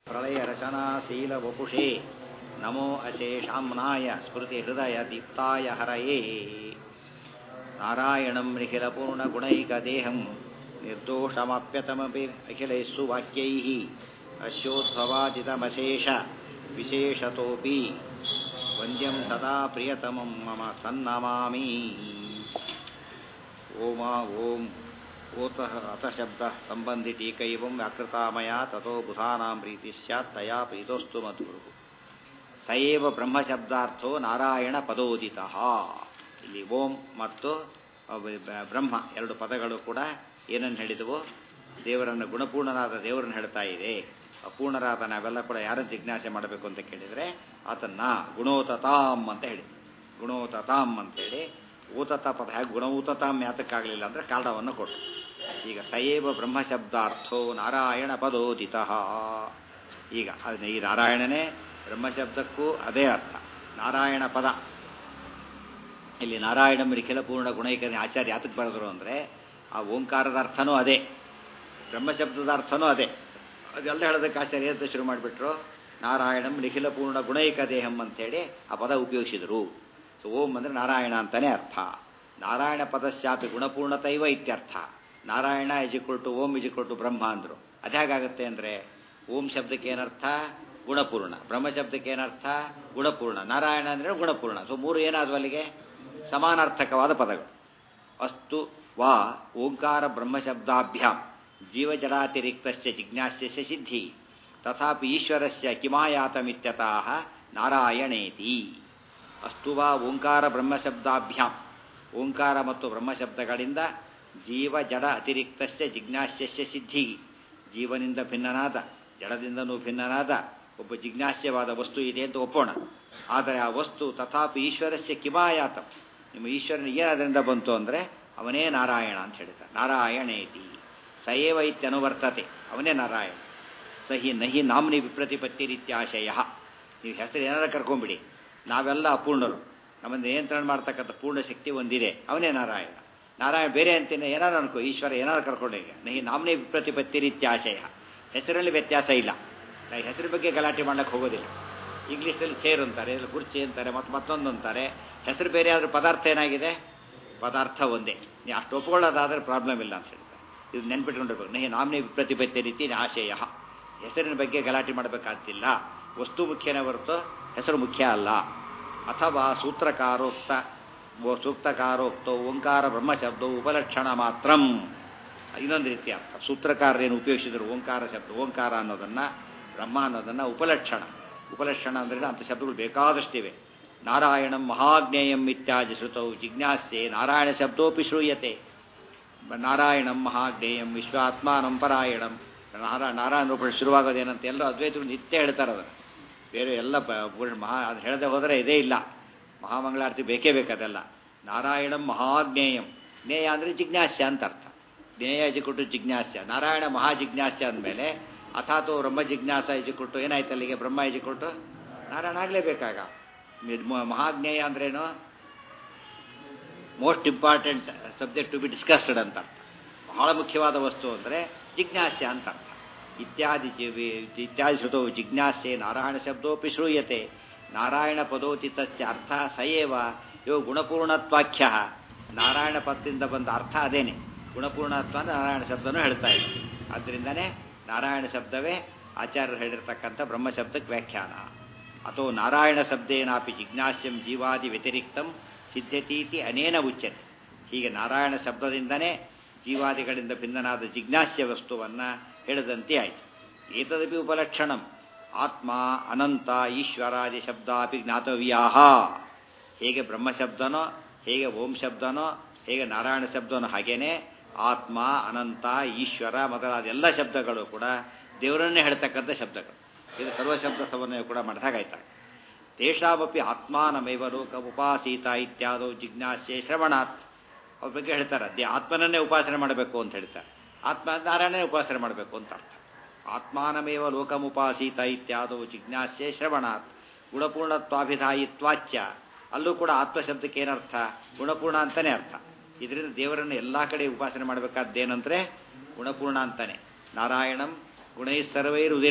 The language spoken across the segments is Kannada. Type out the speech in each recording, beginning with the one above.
प्रलयरचनाशीलवपुषे नमो अशेषाम्नाय स्मृतिहृदयदीप्ताय हरये नारायणं निखिलपूर्णगुणैकदेहं निर्दोषमप्यतमपि अखिलैः सुवाक्यैः अश्योद्भवादितमशेष विशेषतोऽपि वन्द्यं सदा प्रियतमं मम सन्नमामि ओमा ॐ ओतः अतशब्दः सम्बन्धिटीकैवं व्याकृता मया ततो बुधानां प्रीतिः स्यात् तया प्रीतोस्तु मधुरुः ಸ ಏವ ಬ್ರಹ್ಮಶಬ್ದಾರ್ಥೋ ನಾರಾಯಣ ಪದೋದಿತಃ ಇಲ್ಲಿ ಓಂ ಮತ್ತು ಬ್ರಹ್ಮ ಎರಡು ಪದಗಳು ಕೂಡ ಏನನ್ನು ಹೇಳಿದವು ದೇವರನ್ನು ಗುಣಪೂರ್ಣನಾದ ದೇವರನ್ನು ಹೇಳ್ತಾ ಇದೆ ಅಪೂರ್ಣರಾದ ನಾವೆಲ್ಲ ಕೂಡ ಯಾರನ್ನು ಜಿಜ್ಞಾಸೆ ಮಾಡಬೇಕು ಅಂತ ಕೇಳಿದರೆ ಆತನ್ನ ಗುಣೋತತಾಂ ಅಂತ ಹೇಳಿ ಗುಣೋತತಾಂ ಅಂತೇಳಿ ಊತತ ಪದ ಹೇಗೆ ಗುಣಊತತಾಂ ಯಾತಕ್ಕಾಗಲಿಲ್ಲ ಅಂದರೆ ಕಾರಣವನ್ನು ಕೊಟ್ಟು ಈಗ ಸಯೇವ ಬ್ರಹ್ಮಶಬ್ದಾರ್ಥೋ ನಾರಾಯಣ ಪದೋದಿತಃ ಈಗ ಅದನ್ನ ಈ ನಾರಾಯಣನೇ ಬ್ರಹ್ಮಶಬ್ದಕ್ಕೂ ಅದೇ ಅರ್ಥ ನಾರಾಯಣ ಪದ ಇಲ್ಲಿ ನಾರಾಯಣ ನಿಖಿಲ ಪೂರ್ಣ ಗುಣೈಕ ಆಚಾರ್ಯ ಯಾತಕ್ಕೆ ಬರೆದರು ಅಂದರೆ ಆ ಓಂಕಾರದ ಅರ್ಥನೂ ಅದೇ ಬ್ರಹ್ಮಶಬ್ದದ ಅರ್ಥನೂ ಅದೇ ಅದೆಲ್ಲ ಹೇಳೋದಕ್ಕೆ ಆಚಾರ್ಯ ಅಂತ ಶುರು ಮಾಡಿಬಿಟ್ರು ನಾರಾಯಣಂ ನಿಖಿಲ ಪೂರ್ಣ ಗುಣೈಕ ದೇಹಂ ಅಂತೇಳಿ ಆ ಪದ ಉಪಯೋಗಿಸಿದರು ಸೊ ಓಂ ಅಂದರೆ ನಾರಾಯಣ ಅಂತಲೇ ಅರ್ಥ ನಾರಾಯಣ ಪದಶ್ಚಾಪಿ ಗುಣಪೂರ್ಣತೈವ ಇತ್ಯರ್ಥ ನಾರಾಯಣ ಇಜಿಕೊಳ್ಟು ಓಂ ಇಜಿಕೊಳ್ಟು ಬ್ರಹ್ಮ ಅಂದರು ಅದ್ಯಾಗಾಗುತ್ತೆ ಅಂದರೆ ಓಂ ಶಬ್ದಕ್ಕೆ ಏನರ್ಥ ಗುಣಪೂರ್ಣ ಬ್ರಹ್ಮಶಬ್ದಕ್ಕೆ ಏನರ್ಥ ಗುಣಪೂರ್ಣ ನಾರಾಯಣ ಅಂದರೆ ಗುಣಪೂರ್ಣ ಸೊ ಮೂರು ಏನಾದವು ಅಲ್ಲಿಗೆ ಸಮಾನಾರ್ಥಕವಾದ ಪದಗಳು ಅಸ್ತು ವಾ ಓಂಕಾರ ಬ್ರಹ್ಮಶಬ್ದಾಭ್ಯಾಂ ಜೀವಜಡಾತಿರಿಕ್ತಶ್ಚ ಜಿಜ್ಞಾಸ್ಯ ಸಿದ್ಧಿ ತಥಾಪಿ ಈಶ್ವರಸ್ಯ ಕಿಮಾಯಾತಮಿತ್ಯತಃ ನಾರಾಯಣೇತಿ ಅಸ್ತು ವಾ ಓಂಕಾರ ಬ್ರಹ್ಮಶಬ್ದಾಭ್ಯಾಂ ಓಂಕಾರ ಮತ್ತು ಬ್ರಹ್ಮಶಬ್ದಗಳಿಂದ ಜೀವ ಜಡ ಅತಿರಿಕ್ತಶ್ಚ ಜಿಜ್ಞಾಸ್ಯ ಸಿದ್ಧಿ ಜೀವನಿಂದ ಭಿನ್ನನಾದ ಜಡದಿಂದನೂ ಭಿನ್ನನಾದ ಒಬ್ಬ ಜಿಜ್ಞಾಸ್ಯವಾದ ವಸ್ತು ಇದೆ ಅಂತ ಒಪ್ಪೋಣ ಆದರೆ ಆ ವಸ್ತು ತಥಾಪಿ ಈಶ್ವರಸ್ಯ ಕಿಮಾಯಾತ ನಿಮ್ಮ ಈಶ್ವರನ ಏನದರಿಂದ ಬಂತು ಅಂದರೆ ಅವನೇ ನಾರಾಯಣ ಅಂತ ಹೇಳ್ತಾರೆ ನಾರಾಯಣೇತಿ ಸಯೇವ ಇತ್ಯನುವರ್ತತೆ ಅವನೇ ನಾರಾಯಣ ಸಹಿ ನಹಿ ನಾಮ್ನಿ ವಿಪ್ರತಿಪತ್ತಿ ರೀತ್ಯಾಶಯ ನೀವು ಹೆಸರು ಏನಾರು ಕರ್ಕೊಂಬಿಡಿ ನಾವೆಲ್ಲ ಅಪೂರ್ಣರು ನಮ್ಮನ್ನು ನಿಯಂತ್ರಣ ಮಾಡ್ತಕ್ಕಂಥ ಪೂರ್ಣ ಶಕ್ತಿ ಒಂದಿದೆ ಅವನೇ ನಾರಾಯಣ ನಾರಾಯಣ ಬೇರೆ ಅಂತೀನಿ ಏನಾರು ಅನ್ಕೋ ಈಶ್ವರ ಏನಾರು ಕರ್ಕೊಂಡೀಗ ನಹಿ ನಾಮ್ನಿ ವಿಪ್ರತಿಪತ್ತಿ ರೀತ್ಯಾಶಯ ಹೆಸರಲ್ಲಿ ವ್ಯತ್ಯಾಸ ಇಲ್ಲ ನಾವು ಹೆಸರು ಬಗ್ಗೆ ಗಲಾಟೆ ಮಾಡ್ಲಿಕ್ಕೆ ಹೋಗೋದಿಲ್ಲ ಇಂಗ್ಲೀಷ್ನಲ್ಲಿ ಚೇರ್ ಅಂತಾರೆ ಇಲ್ಲ ಕುರ್ಚಿ ಅಂತಾರೆ ಮತ್ತು ಮತ್ತೊಂದು ಅಂತಾರೆ ಹೆಸರು ಬೇರೆ ಆದರೂ ಪದಾರ್ಥ ಏನಾಗಿದೆ ಪದಾರ್ಥ ಒಂದೇ ನೀವು ಅಷ್ಟು ಒಪ್ಕೊಳ್ಳೋದಾದ್ರೆ ಪ್ರಾಬ್ಲಮ್ ಇಲ್ಲ ಅಂತ ಹೇಳ್ತಾರೆ ಇದು ನೆನ್ಪಿಟ್ಕೊಂಡಿರ್ಬೇಕು ನಹಿ ನಾಮ್ನಿ ವಿಪ್ರತಿಪತ್ತಿ ರೀತಿ ಆಶಯ ಹೆಸರಿನ ಬಗ್ಗೆ ಗಲಾಟೆ ಮಾಡಬೇಕಾಗ್ತಿಲ್ಲ ವಸ್ತು ಮುಖ್ಯನೇ ಹೊರತು ಹೆಸರು ಮುಖ್ಯ ಅಲ್ಲ ಅಥವಾ ಸೂತ್ರಕಾರೋಕ್ತ ಸೂಕ್ತಕಾರೋಕ್ತ ಓಂಕಾರ ಬ್ರಹ್ಮಶಬ್ದವು ಉಪಲಕ್ಷಣ ಮಾತ್ರಂ ಇನ್ನೊಂದು ರೀತಿ ಅರ್ಥ ಸೂತ್ರಕಾರರೇನು ಉಪಯೋಗಿಸಿದ್ರು ಓಂಕಾರ ಶಬ್ದ ಓಂಕಾರ ಅನ್ನೋದನ್ನು ಬ್ರಹ್ಮ ಅನ್ನೋದನ್ನು ಉಪಲಕ್ಷಣ ಉಪಲಕ್ಷಣ ಅಂದರೆ ಅಂಥ ಶಬ್ದಗಳು ಬೇಕಾದಷ್ಟಿವೆ ನಾರಾಯಣಂ ಮಹಾಜ್ಞೇಯಂ ಇತ್ಯಾದಿ ಶ್ರುತವು ಜಿಜ್ಞಾಸ್ಯೆ ನಾರಾಯಣ ಶಬ್ದೋಪಿ ಶ್ರೂಯತೆ ನಾರಾಯಣಂ ಮಹಾಜ್ಞೇಯಂ ವಿಶ್ವಾತ್ಮಾನಂ ಪರಾಯಣಂ ನಾರಾ ನಾರಾಯಣ ರೂಪ ಶುರುವಾಗೋದೇನಂತ ಎಲ್ಲರೂ ಅದ್ವೈತರು ನಿತ್ಯ ಹೇಳ್ತಾರೆ ಅದನ್ನು ಬೇರೆ ಎಲ್ಲ ಮಹಾ ಅದು ಹೇಳದೆ ಹೋದರೆ ಇದೇ ಇಲ್ಲ ಮಹಾಮಂಗಳಾರತಿ ಬೇಕೇ ಬೇಕದೆಲ್ಲ ನಾರಾಯಣಂ ಮಹಾಜ್ಞೇಯಂ ಜ್ಞೇಯ ಅಂದರೆ ಜಿಜ್ಞಾಸ್ಯ ಅಂತ ಅರ್ಥ ಜ್ಞೇಯ ಇಜಿಕೊಟ್ಟು ಜಿಜ್ಞಾಸ್ಯ ನಾರಾಯಣ ಮಹಾ ಜಿಜ್ಞಾಸ್ಯ ಅಂದಮೇಲೆ ಅಥಾತು ಬ್ರಹ್ಮ ಜಿಜ್ಞಾಸ ಇಜಿಕೊಟ್ಟು ಏನಾಯ್ತು ಅಲ್ಲಿಗೆ ಬ್ರಹ್ಮ ಇಜಿಕೊಟ್ಟು ನಾರಾಯಣ ಆಗಲೇಬೇಕಾಗ ಮಹಾಜ್ಞೇಯ ಅಂದ್ರೇನು most important subject to be discussed ಅಂತ ಅರ್ಥ ಬಹಳ ಮುಖ್ಯವಾದ ವಸ್ತು ಅಂದರೆ ಜಿಜ್ಞಾಸ್ಯ ಅಂತ ಅರ್ಥ ಇತ್ಯಾದಿ ಇತ್ಯಾದಿ ಶ್ರುತವು ಜಿಜ್ಞಾಸ್ಯೆ ನಾರಾಯಣ ಶಬ್ದೋಪಿ ಶ್ರೂಯತೆ ನಾರಾಯಣ ಪದೋಚಿತಶ್ಚ ಅರ್ಥ ಸಯೇವ ಇವು ಗುಣಪೂರ್ಣತ್ವಾಖ್ಯ ನಾರಾಯಣ ಪದದಿಂದ ಬಂದ ಅರ್ಥ ಅದೇನೆ ಗುಣಪೂರ್ಣತ್ವ ಅಂದರೆ ನಾರಾಯಣ ಶಬ್ದನೂ ಹೇಳ್ತಾ ಇದ್ವಿ ಆದ್ದರಿಂದನೇ ನಾರಾಯಣ ಶಬ್ದವೇ ಆಚಾರ್ಯರು ಹೇಳಿರ್ತಕ್ಕಂಥ ಬ್ರಹ್ಮಶಬ್ದಕ್ಕೆ ವ್ಯಾಖ್ಯಾನ ಅಥೋ ನಾರಾಯಣ ಶಬ್ದೇನಾಪಿ ಜಿಜ್ಞಾಸ್ಯಂ ಜೀವಾದಿ ವ್ಯತಿರಿಕ್ತಂ ಸಿದ್ಧತೀತಿ ಅನೇನ ಉಚ್ಯತೆ ಹೀಗೆ ನಾರಾಯಣ ಶಬ್ದದಿಂದನೇ ಜೀವಾದಿಗಳಿಂದ ಭಿನ್ನನಾದ ಜಿಜ್ಞಾಸ್ಯ ವಸ್ತುವನ್ನು ಹೇಳಿದಂತೆ ಆಯಿತು ಏತದಪಿ ಉಪಲಕ್ಷಣಂ ಆತ್ಮ ಅನಂತ ಈಶ್ವರಾದಿ ಶಬ್ದಾಪಿ ಜ್ಞಾತವ್ಯಾಹ ಹೇಗೆ ಬ್ರಹ್ಮಶಬ್ದನೋ ಹೇಗೆ ಓಂ ಶಬ್ದನೋ ಹೇಗೆ ನಾರಾಯಣ ಶಬ್ದನೋ ಹಾಗೇನೆ ಆತ್ಮ ಅನಂತ ಈಶ್ವರ ಮೊದಲಾದ ಎಲ್ಲ ಶಬ್ದಗಳು ಕೂಡ ದೇವರನ್ನೇ ಹೇಳ್ತಕ್ಕಂಥ ಶಬ್ದಗಳು ಇದು ಸರ್ವಶಬ್ದ ಸಮನ್ವಯ ಕೂಡ ಮಾಡಿದಾಗಾಯ್ತಾಗ ತೇಷಾಮಪಿ ಆತ್ಮಾನಮೇವ ಲೋಕ ಉಪಾಸೀತ ಇತ್ಯಾದೋ ಜಿಜ್ಞಾಸ್ಯೆ ಶ್ರವಣಾತ್ ಅವ್ರ ಬಗ್ಗೆ ಹೇಳ್ತಾರೆ ದೇ ಆತ್ಮನನ್ನೇ ಉಪಾಸನೆ ಮಾಡಬೇಕು ಅಂತ ಹೇಳ್ತಾರೆ ಆತ್ಮ ನಾರಾಯಣನೇ ಉಪಾಸನೆ ಮಾಡಬೇಕು ಅಂತ ಅರ್ಥ ಆತ್ಮಾನಮೇವ ಲೋಕಮುಪಾಸೀತ ಇತ್ಯಾದೋ ಜಿಜ್ಞಾಸ್ಯೆ ಶ್ರವಣಾತ್ ಗುಣಪೂರ್ಣತ್ವಾಭಿಧಾಯಿತ್ವಾಚ್ಯ ಅಲ್ಲೂ ಕೂಡ ಆತ್ಮಶಬ್ದಕ್ಕೆ ಏನರ್ಥ ಗುಣಪೂರ್ಣ ಅಂತಲೇ ಅರ್ಥ ಇದರಿಂದ ದೇವರನ್ನು ಎಲ್ಲ ಕಡೆ ಉಪಾಸನೆ ಮಾಡಬೇಕಾದ್ದೇನಂದ್ರೆ ಗುಣಪೂರ್ಣ ಅಂತಾನೆ ನಾರಾಯಣಂ ಗುಣೈ ಸರ್ವೈರುದೀರ್ಣಂ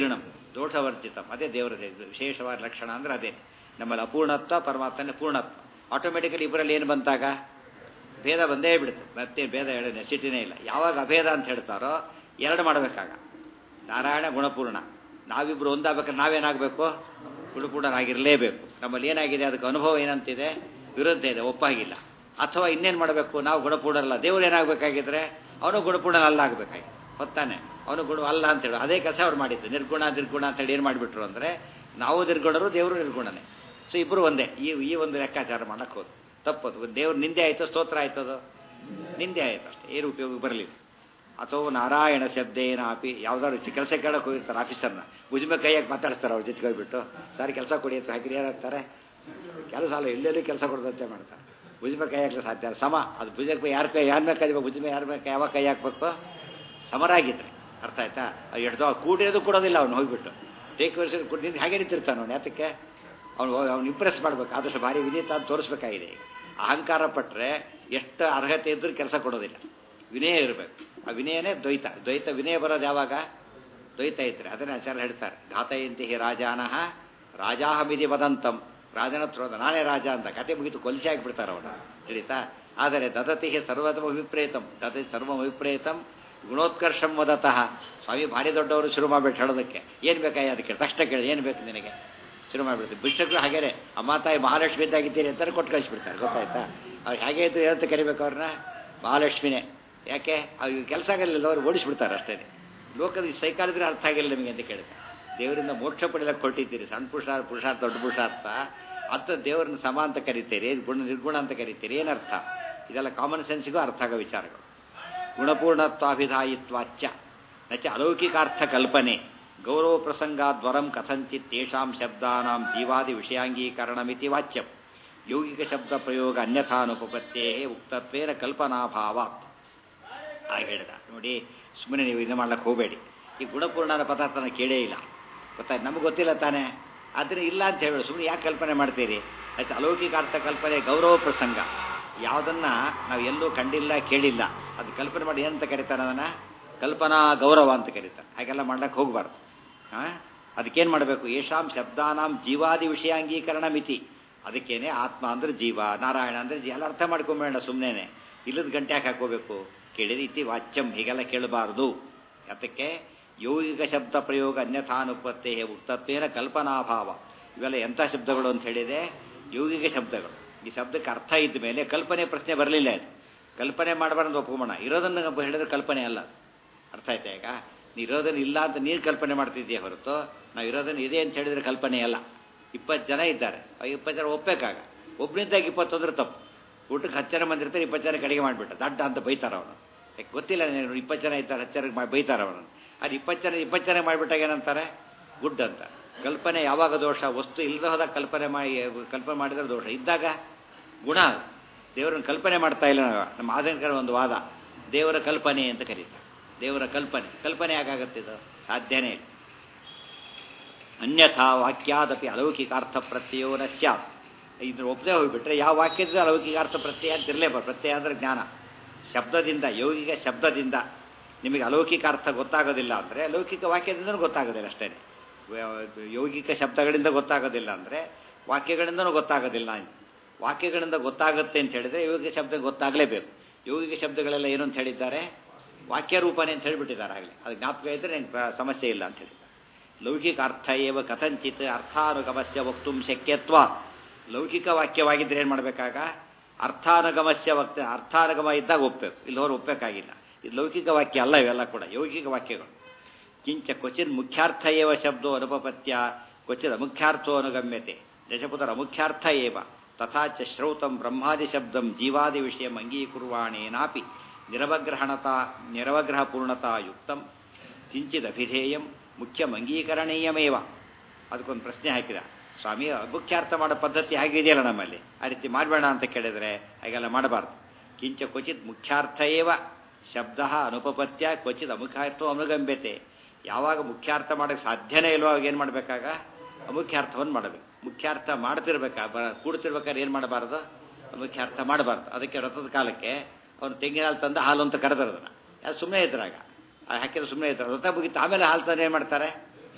ದೋಷವರ್ಜಿತ ಅದೇ ದೇವರದೇ ವಿಶೇಷವಾದ ಲಕ್ಷಣ ಅಂದ್ರೆ ಅದೇ ನಮ್ಮಲ್ಲಿ ಅಪೂರ್ಣತ್ವ ಪರಮಾತ್ಮನೇ ಪೂರ್ಣತ್ವ ಆಟೋಮೆಟಿಕಲಿ ಇಬ್ಬರಲ್ಲಿ ಏನು ಬಂತಾಗ ಭೇದ ಬಂದೇ ಬಿಡುತ್ತೆ ಮತ್ತೆ ಭೇದ ಹೇಳೋ ನೆಸಿಟಿನೇ ಇಲ್ಲ ಯಾವಾಗ ಅಭೇದ ಅಂತ ಹೇಳ್ತಾರೋ ಎರಡು ಮಾಡಬೇಕಾಗ ನಾರಾಯಣ ಗುಣಪೂರ್ಣ ನಾವಿಬ್ರು ಒಂದಾಗಬೇಕಾದ್ರೆ ನಾವೇನಾಗಬೇಕು ಗುಣಪೂರ್ಣರಾಗಿರಲೇಬೇಕು ನಮ್ಮಲ್ಲಿ ಏನಾಗಿದೆ ಅದಕ್ಕೆ ಅನುಭವ ಏನಂತಿದೆ ವಿರುದ್ಧ ಇದೆ ಒಪ್ಪಾಗಿಲ್ಲ ಅಥವಾ ಇನ್ನೇನು ಮಾಡಬೇಕು ನಾವು ಗುಣಪೂರ್ಣರಲ್ಲ ದೇವರು ಏನಾಗಬೇಕಾಗಿದ್ರೆ ಅವನು ಗುಣಪೂರ್ಣ ಅಲ್ಲ ಆಗಬೇಕಾಗಿ ಹೊತ್ತಾನೆ ಅವನು ಗುಣ ಅಲ್ಲ ಅಂತ ಹೇಳಿ ಅದೇ ಕೆಲಸ ಅವ್ರು ಮಾಡಿದ್ದು ನಿರ್ಗುಣ ನಿರ್ಗುಣ ಅಂತ ಹೇಳಿ ಏನು ಮಾಡಿಬಿಟ್ರು ಅಂದರೆ ನಾವು ನಿರ್ಗುಣರು ದೇವರು ನಿರ್ಗುಣನೇ ಸೊ ಇಬ್ಬರು ಒಂದೇ ಈ ಈ ಒಂದು ಲೆಕ್ಕಾಚಾರ ಮಾಡಕ್ಕೆ ಹೋದು ತಪ್ಪದು ದೇವ್ರು ನಿಂದೆ ಆಯಿತು ಸ್ತೋತ್ರ ಆಯ್ತದು ನಿಂದೆ ಆಯ್ತು ಅಷ್ಟೇ ಏನು ಉಪಯೋಗ ಬರಲಿಲ್ಲ ಅಥವಾ ನಾರಾಯಣ ಶಬ್ದೇನಾಪಿ ಯಾವ್ದಾದ್ರು ಕೆಲಸ ಕೇಳಕ್ಕೆ ಹೋಗಿರ್ತಾರೆ ಆಫೀಸರ್ನ ಭುಜಮ ಕೈಯಾಗಿ ಮಾತಾಡ್ತಾರೆ ಅವ್ರ ಜೊತೆಗೆ ಹೋಗ್ಬಿಟ್ಟು ಸರ್ ಕೆಲಸ ಕೊಡಿ ಅಂತ ಹಾಕಿರಿ ಏನಾಗ್ತಾರೆ ಕೆಲಸ ಅಲ್ಲ ಎಲ್ಲೆಲ್ಲೂ ಕೆಲಸ ಕೊಡದಂತೆ ಮಾಡ್ತಾರೆ ಭುಜಮ ಕೈ ಹಾಕ್ಲಿಕ್ಕೆ ಸಾಧ್ಯ ಸಮ ಅದು ಭುಜಕ್ಕೆ ಯಾರ ಕೈ ಯಾರ ಮೇಲೆ ಕೈ ಭುಜಮ ಯಾರ ಮೇಲೆ ಯಾವಾಗ ಕೈ ಹಾಕ್ಬೇಕು ಸಮರಾಗಿದ್ರೆ ಅರ್ಥ ಆಯ್ತಾ ಅದು ಎಡ್ದೋ ಕೂಡಿರೋದು ಕೊಡೋದಿಲ್ಲ ಅವ್ನು ಹೋಗ್ಬಿಟ್ಟು ಟೇಕ್ ವರ್ಷ ನಿಂತು ಹಾಗೆ ನಿಂತಿರ್ತಾನೆ ಅವ್ನು ಯಾತಕ್ಕೆ ಅವ್ನು ಅವ್ನು ಇಂಪ್ರೆಸ್ ಮಾಡ್ಬೇಕು ಆದಷ್ಟು ಭಾರಿ ವಿನೀತ ಅಂತ ತೋರಿಸ್ಬೇಕಾಗಿದೆ ಈಗ ಅಹಂಕಾರ ಪಟ್ಟರೆ ಎಷ್ಟು ಅರ್ಹತೆ ಇದ್ರೂ ಕೆಲಸ ಕೊಡೋದಿಲ್ಲ ವಿನಯ ಇರಬೇಕು ಆ ವಿನಯನೇ ದ್ವೈತ ದ್ವೈತ ವಿನಯ ಬರೋದು ಯಾವಾಗ ದ್ವೈತ ಇದ್ರೆ ಅದನ್ನೇ ಆಚಾರ್ಯ ಹೇಳ್ತಾರೆ ಘಾತಯಂತಿ ಹಿ ರಾಜಾನಃ ರಾಜಾಹಮಿದಿ ವದಂತಂ ರಾಜನ ಹತ್ರ ನಾನೇ ರಾಜ ಅಂತ ಕತೆ ಮುಗಿತು ಕೊಲ್ಸಿ ಆಗಿಬಿಡ್ತಾರೆ ಅವನು ತಿಳಿತಾ ಆದರೆ ದದತಿಗೆ ಸರ್ವತಮ ಅಭಿಪ್ರೇತಂ ದದತಿ ಸರ್ವ ಅಭಿಪ್ರೇತಂ ಗುಣೋತ್ಕರ್ಷಂ ವದತಃ ಸ್ವಾಮಿ ಭಾರಿ ದೊಡ್ಡವರು ಶುರು ಮಾಡಿಬಿಟ್ಟು ಹೇಳೋದಕ್ಕೆ ಏನು ಬೇಕಾಗಿ ಅದಕ್ಕೆ ತಕ್ಷಣ ಕೇಳಿ ಏನು ಬೇಕು ನಿನಗೆ ಶುರು ಮಾಡಿಬಿಡ್ತೀವಿ ಬಿಷಕ್ರು ಹಾಗೇನೆ ಅಮ್ಮ ತಾಯಿ ಮಹಾಲಕ್ಷ್ಮಿ ಇದ್ದಾಗಿದ್ದೀರಿ ಅಂತಾರೆ ಕೊಟ್ಟು ಕಳಿಸ್ಬಿಡ್ತಾರೆ ಗೊತ್ತಾಯ್ತಾ ಅವ್ರು ಹೇಗೆ ಇದ್ರು ಏನಂತ ಕರಿಬೇಕು ಅವ್ರನ್ನ ಮಹಾಲಕ್ಷ್ಮಿನೇ ಯಾಕೆ ಅವ್ರಿಗೆ ಕೆಲಸ ಆಗಲಿಲ್ಲ ಅವ್ರು ಓಡಿಸ್ಬಿಡ್ತಾರೆ ಅಷ್ಟೇ ಲೋಕದ ಸೈಕಾಲಜಿದ್ರೆ ಅರ್ಥ ಆಗಿಲ್ಲ ನಿಮಗೆ ಅಂತ ಕೇಳ್ತಾರೆ ದೇವರಿಂದ ಮೋಕ್ಷ ಪಡೆಯಲಿಕ್ಕೆ ಕೊಟ್ಟಿದ್ದೀರಿ ಸಣ್ಣ ಪುರುಷಾರ್ಥ ಪುರುಷಾರ್ಥ ದೊಡ್ಡ ಪುರುಷಾರ್ಥ ಅಂತ ದೇವರನ್ನ ಸಮ ಅಂತ ಕರಿತೀರಿ ಗುಣ ನಿರ್ಗುಣ ಅಂತ ಕರಿತೀರಿ ಏನರ್ಥ ಇದೆಲ್ಲ ಕಾಮನ್ ಸೆನ್ಸ್ಗೂ ಅರ್ಥ ಆಗೋ ವಿಚಾರಗಳು ಗುಣಪೂರ್ಣತ್ವಾಭಿಧಾಯಿತ್ವಾಚ್ಚ ನಚ ಅಲೌಕಿಕಾರ್ಥ ಕಲ್ಪನೆ ಗೌರವ ಪ್ರಸಂಗಾದ್ವರಂ ಕಥಂಚಿತ್ ತೇಷಾಂ ಶಬ್ದಾನಾಂ ಜೀವಾದಿ ವಿಷಯಾಂಗೀಕರಣಮಿತಿ ವಾಚ್ಯಂ ಯೌಗಿಕ ಶಬ್ದ ಪ್ರಯೋಗ ಅನ್ಯಥಾನುಪಪತ್ತೇ ಉಕ್ತತ್ವೇನ ಕಲ್ಪನಾಭಾವಾತ್ ಹಾಗೆ ಹೇಳಿದ ನೋಡಿ ಸುಮ್ಮನೆ ನೀವು ಇದು ಮಾಡ್ಲಿಕ್ಕೆ ಹೋಗಬೇಡಿ ಈ ಗುಣಪೂರ್ಣನ ಪದಾರ್ಥನ ಕೇಳೇ ಇಲ್ಲ ಗೊತ್ತಾಯ್ತು ನಮಗೆ ಗೊತ್ತಿಲ್ಲ ತಾನೇ ಆದರೆ ಇಲ್ಲ ಅಂತ ಹೇಳಿ ಸುಮ್ಮನೆ ಯಾಕೆ ಕಲ್ಪನೆ ಮಾಡ್ತೀರಿ ಆಯ್ತು ಅಲೌಕಿಕಾರ್ಥ ಕಲ್ಪನೆ ಗೌರವ ಪ್ರಸಂಗ ಯಾವುದನ್ನ ನಾವು ಎಲ್ಲೂ ಕಂಡಿಲ್ಲ ಕೇಳಿಲ್ಲ ಅದು ಕಲ್ಪನೆ ಮಾಡಿ ಏನಂತ ಕರೀತಾರೆ ಅದನ್ನು ಕಲ್ಪನಾ ಗೌರವ ಅಂತ ಕರೀತಾರೆ ಹಾಗೆಲ್ಲ ಮಾಡ್ಲಿಕ್ಕೆ ಹೋಗಬಾರ್ದು ಹಾಂ ಅದಕ್ಕೇನು ಮಾಡಬೇಕು ಯಶಾಂ ಶಬ್ದಾನಾಂ ಜೀವಾದಿ ವಿಷಯಾಂಗೀಕರಣ ಮಿತಿ ಅದಕ್ಕೇನೆ ಆತ್ಮ ಅಂದ್ರೆ ಜೀವ ನಾರಾಯಣ ಅಂದ್ರೆ ಜೀವ ಎಲ್ಲ ಅರ್ಥ ಮಾಡ್ಕೊಂಬೇಡ ಸುಮ್ಮನೆ ಇಲ್ಲದ ಗಂಟೆ ಯಾಕೆ ಹಾಕೋಬೇಕು ಕೇಳಿದ ಇತಿ ವಾಚ್ಯಂ ಹೀಗೆಲ್ಲ ಕೇಳಬಾರ್ದು ಅದಕ್ಕೆ ಯೌಗಿಕ ಶಬ್ದ ಪ್ರಯೋಗ ಅನ್ಯಥಾನುಪತ್ತೇ ಉಕ್ತತ್ವೇನ ಕಲ್ಪನಾಭಾವ ಇವೆಲ್ಲ ಎಂಥ ಶಬ್ದಗಳು ಅಂತ ಹೇಳಿದೆ ಯೌಗಿಕ ಶಬ್ದಗಳು ಈ ಶಬ್ದಕ್ಕೆ ಅರ್ಥ ಇದ್ದ ಮೇಲೆ ಕಲ್ಪನೆ ಪ್ರಶ್ನೆ ಬರಲಿಲ್ಲ ಇದು ಕಲ್ಪನೆ ಮಾಡಬಾರ್ದು ಒಪ್ಕೊಂಬೋಣ ಇರೋದನ್ನು ಹೇಳಿದ್ರೆ ಕಲ್ಪನೆ ಅಲ್ಲ ಅರ್ಥ ಆಯ್ತಾ ಈಗ ನೀ ಇರೋದನ್ನು ಇಲ್ಲ ಅಂತ ನೀನು ಕಲ್ಪನೆ ಮಾಡ್ತಿದ್ದೀಯ ಹೊರತು ನಾವು ಇರೋದನ್ನು ಇದೆ ಅಂತ ಹೇಳಿದ್ರೆ ಕಲ್ಪನೆ ಅಲ್ಲ ಇಪ್ಪತ್ತು ಜನ ಇದ್ದಾರೆ ಆ ಇಪ್ಪತ್ತು ಜನ ಒಪ್ಪಬೇಕಾಗ ಒಬ್ಬನಿದ್ದಾಗ ಇಪ್ಪತ್ತೊಂದ್ರೆ ತಪ್ಪು ಊಟಕ್ಕೆ ಹತ್ತು ಜನ ಬಂದಿರ್ತಾರೆ ಇಪ್ಪತ್ತು ಜನ ಕಡೆಗೆ ಮಾಡಿಬಿಟ್ಟ ದಡ್ಡ ಅಂತ ಬೈತಾರ ಅವನು ಯಾಕೆ ಗೊತ್ತಿಲ್ಲ ನೀನು ಇಪ್ಪತ್ತು ಜನ ಇದ್ದಾರೆ ಹತ್ತು ಜನಕ್ಕೆ ಮಾಡಿ ಬೈತಾರ ಅವನು ಅದು ಇಪ್ಪತ್ತು ಜನ ಇಪ್ಪತ್ತು ಜನ ಮಾಡಿಬಿಟ್ಟಾಗ ಏನಂತಾರೆ ಗುಡ್ ಅಂತ ಕಲ್ಪನೆ ಯಾವಾಗ ದೋಷ ವಸ್ತು ಇಲ್ಲದ ಹೋದಾಗ ಕಲ್ಪನೆ ಮಾಡಿ ಕಲ್ಪನೆ ಮಾಡಿದ್ರೆ ದೋಷ ಇದ್ದಾಗ ಗುಣ ದೇವರನ್ನ ಕಲ್ಪನೆ ಮಾಡ್ತಾ ಇಲ್ಲ ನಾವು ನಮ್ಮ ಆಧುನಿಕರ ಒಂದು ವಾದ ದೇವರ ಕಲ್ಪನೆ ಅಂತ ಕರೀತಾರೆ ದೇವರ ಕಲ್ಪನೆ ಕಲ್ಪನೆ ಯಾಕಾಗತ್ತೆ ಇದು ಸಾಧ್ಯನೇ ಇಲ್ಲ ಅನ್ಯಥಾ ವಾಕ್ಯಾದಪಿ ಅಲೌಕಿಕಾರ್ಥ ಪ್ರತ್ಯಯೋ ನ ಸ್ಯಾತ್ ಇದ್ರ ಒಪ್ಪದೆ ಹೋಗ್ಬಿಟ್ರೆ ಯಾವ ವಾಕ್ಯದಿಂದ ಅಲೌಕಿಕಾರ್ಥ ಪ್ರತ್ಯಯ ಅಂತ ಇರಲೇಬಾರ್ದು ಪ್ರತ್ಯಯ ಅಂದರೆ ಜ್ಞಾನ ಶಬ್ದದಿಂದ ಯೌಗಿಕ ಶಬ್ದದಿಂದ ನಿಮಗೆ ಅಲೌಕಿಕ ಅರ್ಥ ಗೊತ್ತಾಗೋದಿಲ್ಲ ಅಂದರೆ ಲೌಕಿಕ ವಾಕ್ಯದಿಂದ ಗೊತ್ತಾಗೋದಿಲ್ಲ ಅಷ್ಟೇ ಯೌಗಿಕ ಶಬ್ದಗಳಿಂದ ಗೊತ್ತಾಗೋದಿಲ್ಲ ಅಂದರೆ ವಾಕ್ಯಗಳಿಂದನೂ ಗೊತ್ತಾಗೋದಿಲ್ಲ ವಾಕ್ಯಗಳಿಂದ ಗೊತ್ತಾಗುತ್ತೆ ಅಂತ ಹೇಳಿದರೆ ಯೌಗಿಕ ಶಬ್ದ ಗೊತ್ತಾಗಲೇಬೇಕು ಯೌಗಿಕ ಶಬ್ದಗಳೆಲ್ಲ ಏನು ಅಂತ ಹೇಳಿದ್ದಾರೆ ವಾಕ್ಯ ರೂಪನೇ ಅಂತ ಹೇಳಿಬಿಟ್ಟಿದ್ದಾರೆ ಆಗಲಿ ಅದು ಜ್ಞಾಪಕ ಇದ್ದರೆ ನಂಗೆ ಸಮಸ್ಯೆ ಇಲ್ಲ ಅಂತ ಹೇಳಿದ್ದಾರೆ ಲೌಕಿಕ ಅರ್ಥ ಏವ ಕಥಂಚಿತ್ ಅರ್ಥಾನುಗಮಸ್ಯ ವಕ್ತು ಶಕ್ಯತ್ವ ಲೌಕಿಕ ವಾಕ್ಯವಾಗಿದ್ದರೆ ಏನು ಮಾಡಬೇಕಾಗ ಅರ್ಥಾನುಗಮಸ್ಯ ವಕ್ತ ಅರ್ಥಾನುಗಮ ಇದ್ದಾಗ ಒಪ್ಪಬೇಕು ಇಲ್ಲವರು ಒಪ್ಪಬೇಕಾಗಿಲ್ಲ ಇದು ಲೌಕಿಕ ವಾಕ್ಯ ಅಲ್ಲ ಇವೆಲ್ಲ ಕೂಡ ಯೌಗಿಕ ವಾಕ್ಯಗಳು ಕಿಂಚ ಕ್ವಚಿನ್ ಮುಖ್ಯಾರ್ಥ ಏವ ಶಬ್ದೋ ಅನುಪಪತ್ಯ ಕ್ವಚಿತ್ ಅಮುಖ್ಯಾರ್ಥೋ ಅನುಗಮ್ಯತೆ ದಶಪುತರ ಅಮುಖ್ಯಾರ್ಥ ಏವ ತಥಾಚ ಶ್ರೌತಂ ಬ್ರಹ್ಮಾದಿ ಶಬ್ದಂ ಜೀವಾದಿ ವಿಷಯ ಅಂಗೀಕುರ್ವಾಣೇನಾಪಿ ನಿರವಗ್ರಹಣತಾ ನಿರವಗ್ರಹಪೂರ್ಣತಾ ಯುಕ್ತಂ ಕಿಂಚಿದಭಿಧೇಯಂ ಮುಖ್ಯಂ ಅಂಗೀಕರಣೀಯಮೇವ ಅದಕ್ಕೊಂದು ಪ್ರಶ್ನೆ ಹಾಕಿದ ಸ್ವಾಮಿ ಮುಖ್ಯಾರ್ಥ ಮಾಡೋ ಪದ್ಧತಿ ಹಾಗಿದೆಯಲ್ಲ ನಮ್ಮಲ್ಲಿ ಆ ರೀತಿ ಮಾಡಬೇಡ ಅಂತ ಕೇಳಿದರೆ ಹಾಗೆಲ್ಲ ಮಾಡಬಾರ್ದು ಕಿಂಚ ಕ್ವಚಿತ್ ಮುಖ್ಯಾರ್ಥ ಏವ ಶಬ್ದ ಅನುಪಪತ್ಯ ಕ್ವಚಿತ್ ಅಮುಖ್ಯಾರ್ಥೋ ಅನುಗಂಬ್ಯತೆ ಯಾವಾಗ ಮುಖ್ಯಾರ್ಥ ಮಾಡೋಕ್ಕೆ ಸಾಧ್ಯನೇ ಇಲ್ವೋ ಅವಾಗ ಏನು ಮಾಡಬೇಕಾಗ ಅಮುಖ್ಯಾರ್ಥವನ್ನು ಮಾಡಬೇಕು ಮುಖ್ಯಾರ್ಥ ಮಾಡ್ತಿರ್ಬೇಕಾ ಬ ಕೂಡ್ತಿರ್ಬೇಕಾದ್ರೆ ಏನು ಮಾಡಬಾರ್ದು ಮುಖ್ಯಾರ್ಥ ಮಾಡಬಾರ್ದು ಅದಕ್ಕೆ ವ್ರತದ ಕಾಲಕ್ಕೆ ಅವನು ತೆಂಗಿನ ಹಾಲು ತಂದು ಹಾಲು ಅಂತ ಕರೆದರದನ್ನ ಅದು ಸುಮ್ಮನೆ ಇದ್ರಾಗ ಅದು ಹಾಕಿದ್ರೆ ಸುಮ್ಮನೆ ಇರ್ತಾರೆ ವ್ರತ ಮುಗಿತು ಆಮೇಲೆ ಹಾಲು ತಂದು ಏನು ಮಾಡ್ತಾರೆ